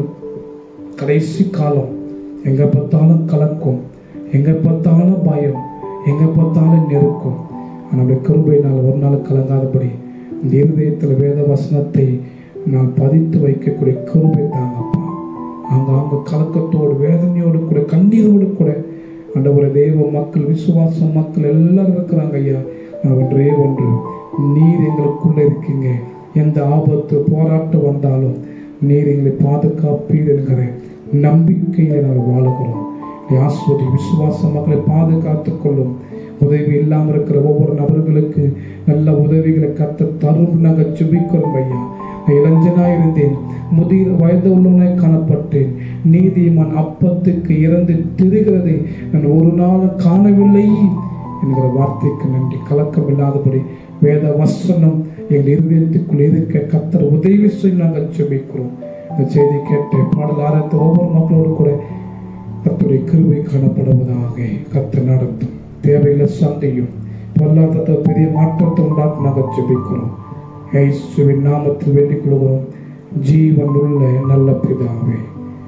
Speaker 1: கடைசி காலம் எங்க பார்த்தாலும் கலக்கும் எங்க பார்த்தாலும் பயம் எங்க பார்த்தாலும் நெருக்கும் நம்முடைய கிருபையினால் ஒரு நாள் கலங்காதபடி இந்த இருதயத்தில் வேத வசனத்தை நான் பதித்து வைக்கக்கூடிய கிருபை தாங்கப்பா ஆங்காங்க கலக்கத்தோடு வேதனையோடு கூட கண்ணீரோடு கூட ஆண்டவரே தேவ மக்கள் விசுவாச மக்கள் எல்லாரும் இருக்கிறாங்க ஐயா நான் ஒன்றே ஒன்று நீர் எங்களுக்குள்ள இருக்கீங்க எந்த ஆபத்து போராட்டம் வந்தாலும் நீர் எங்களை பாதுகாப்பீர் என்கிற நம்பிக்கையில நாங்கள் வாழுகிறோம் நீ ஆஸ்வதி விசுவாச மக்களை பாதுகாத்துக் கொள்ளும் உதவி இல்லாமல் இருக்கிற ஒவ்வொரு நபர்களுக்கு நல்ல உதவிகளை கத்த தரும் நாங்கள் ஜெபிக்கிறோம் ஐயா நான் இளைஞனாய் இருந்தேன் முதிர் வயது உள்ளவனாய் காணப்பட்டேன் நீதிமான் அப்பத்துக்கு இறந்து திரிகிறதை நான் ஒரு நாளும் காணவில்லை என்கிற வார்த்தைக்கு நன்றி கலக்கம் இல்லாதபடி வேத வசனம் எங்கள் இருதயத்துக்குள் இருக்க கத்தர் உதவி செய்ய நாங்கள் ஜெபிக்கிறோம் இந்த செய்தி கேட்ட பாடல் ஆரத்த ஒவ்வொரு மக்களோடு கூட கர்த்தருடைய கிருபை காணப்படுவதாக கர்த்தர் நடத்தும் தேவையில்லை சந்தையும் பொருளாதாரத்தை பெரிய மாற்றத்தை உண்டாக்க நாங்கள் ஜெபிக்கிறோம் இயேசுவின் நாமத்தில் வேண்டிக் கொள்கிறோம் ஜீவன் உள்ள நல்ல பிதாவே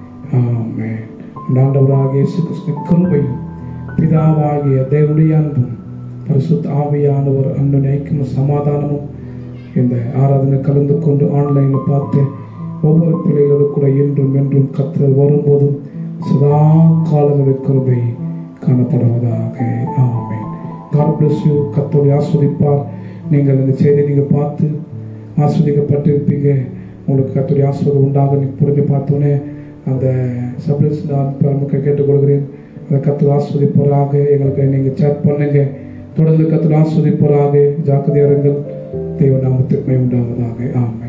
Speaker 1: ஆமென் ஆண்டவராகிய இயேசு கிறிஸ்து கிருபையும் பிதாவாகிய தேவனுடைய அன்பும் பரிசுத்த ஆவியானவர் அன்பு ஐக்கியமும் சமாதானமும் இந்த ஆராதனை கலந்து கொண்டு ஆன்லைனில் பார்த்து ஒவ்வொரு பிள்ளைகளோடு கூட என்றும் என்றும் கத்து வரும்போதும் சதா காலங்களுடைய கிருபை காணப்படுவதாக ஆமென் காட் பிளஸ் யூ கத்தோடு ஆஸ்வதிப்பார் நீங்கள் இந்த செய்தியை நீங்கள் பார்த்து ஆஸ்வதிக்கப்பட்டிருப்பீங்க உங்களுக்கு கத்தோடைய ஆஸ்வதம் உண்டாக நீங்கள் புரிஞ்சு பார்த்தோன்னே அந்த சப்ளைஸ் நமக்கு கேட்டுக்கொள்கிறேன் அந்த கத்தோடு ஆஸ்வதிப்போராக எங்களுக்கு நீங்கள் சேட் பண்ணுங்க தொடர்ந்து கத்தோடு ஆஸ்வதிப்போராக ஜாக்கிரதையா இருங்கள் தெய்வ நாமத்துக்கு உண்டாவதாக ஆமென்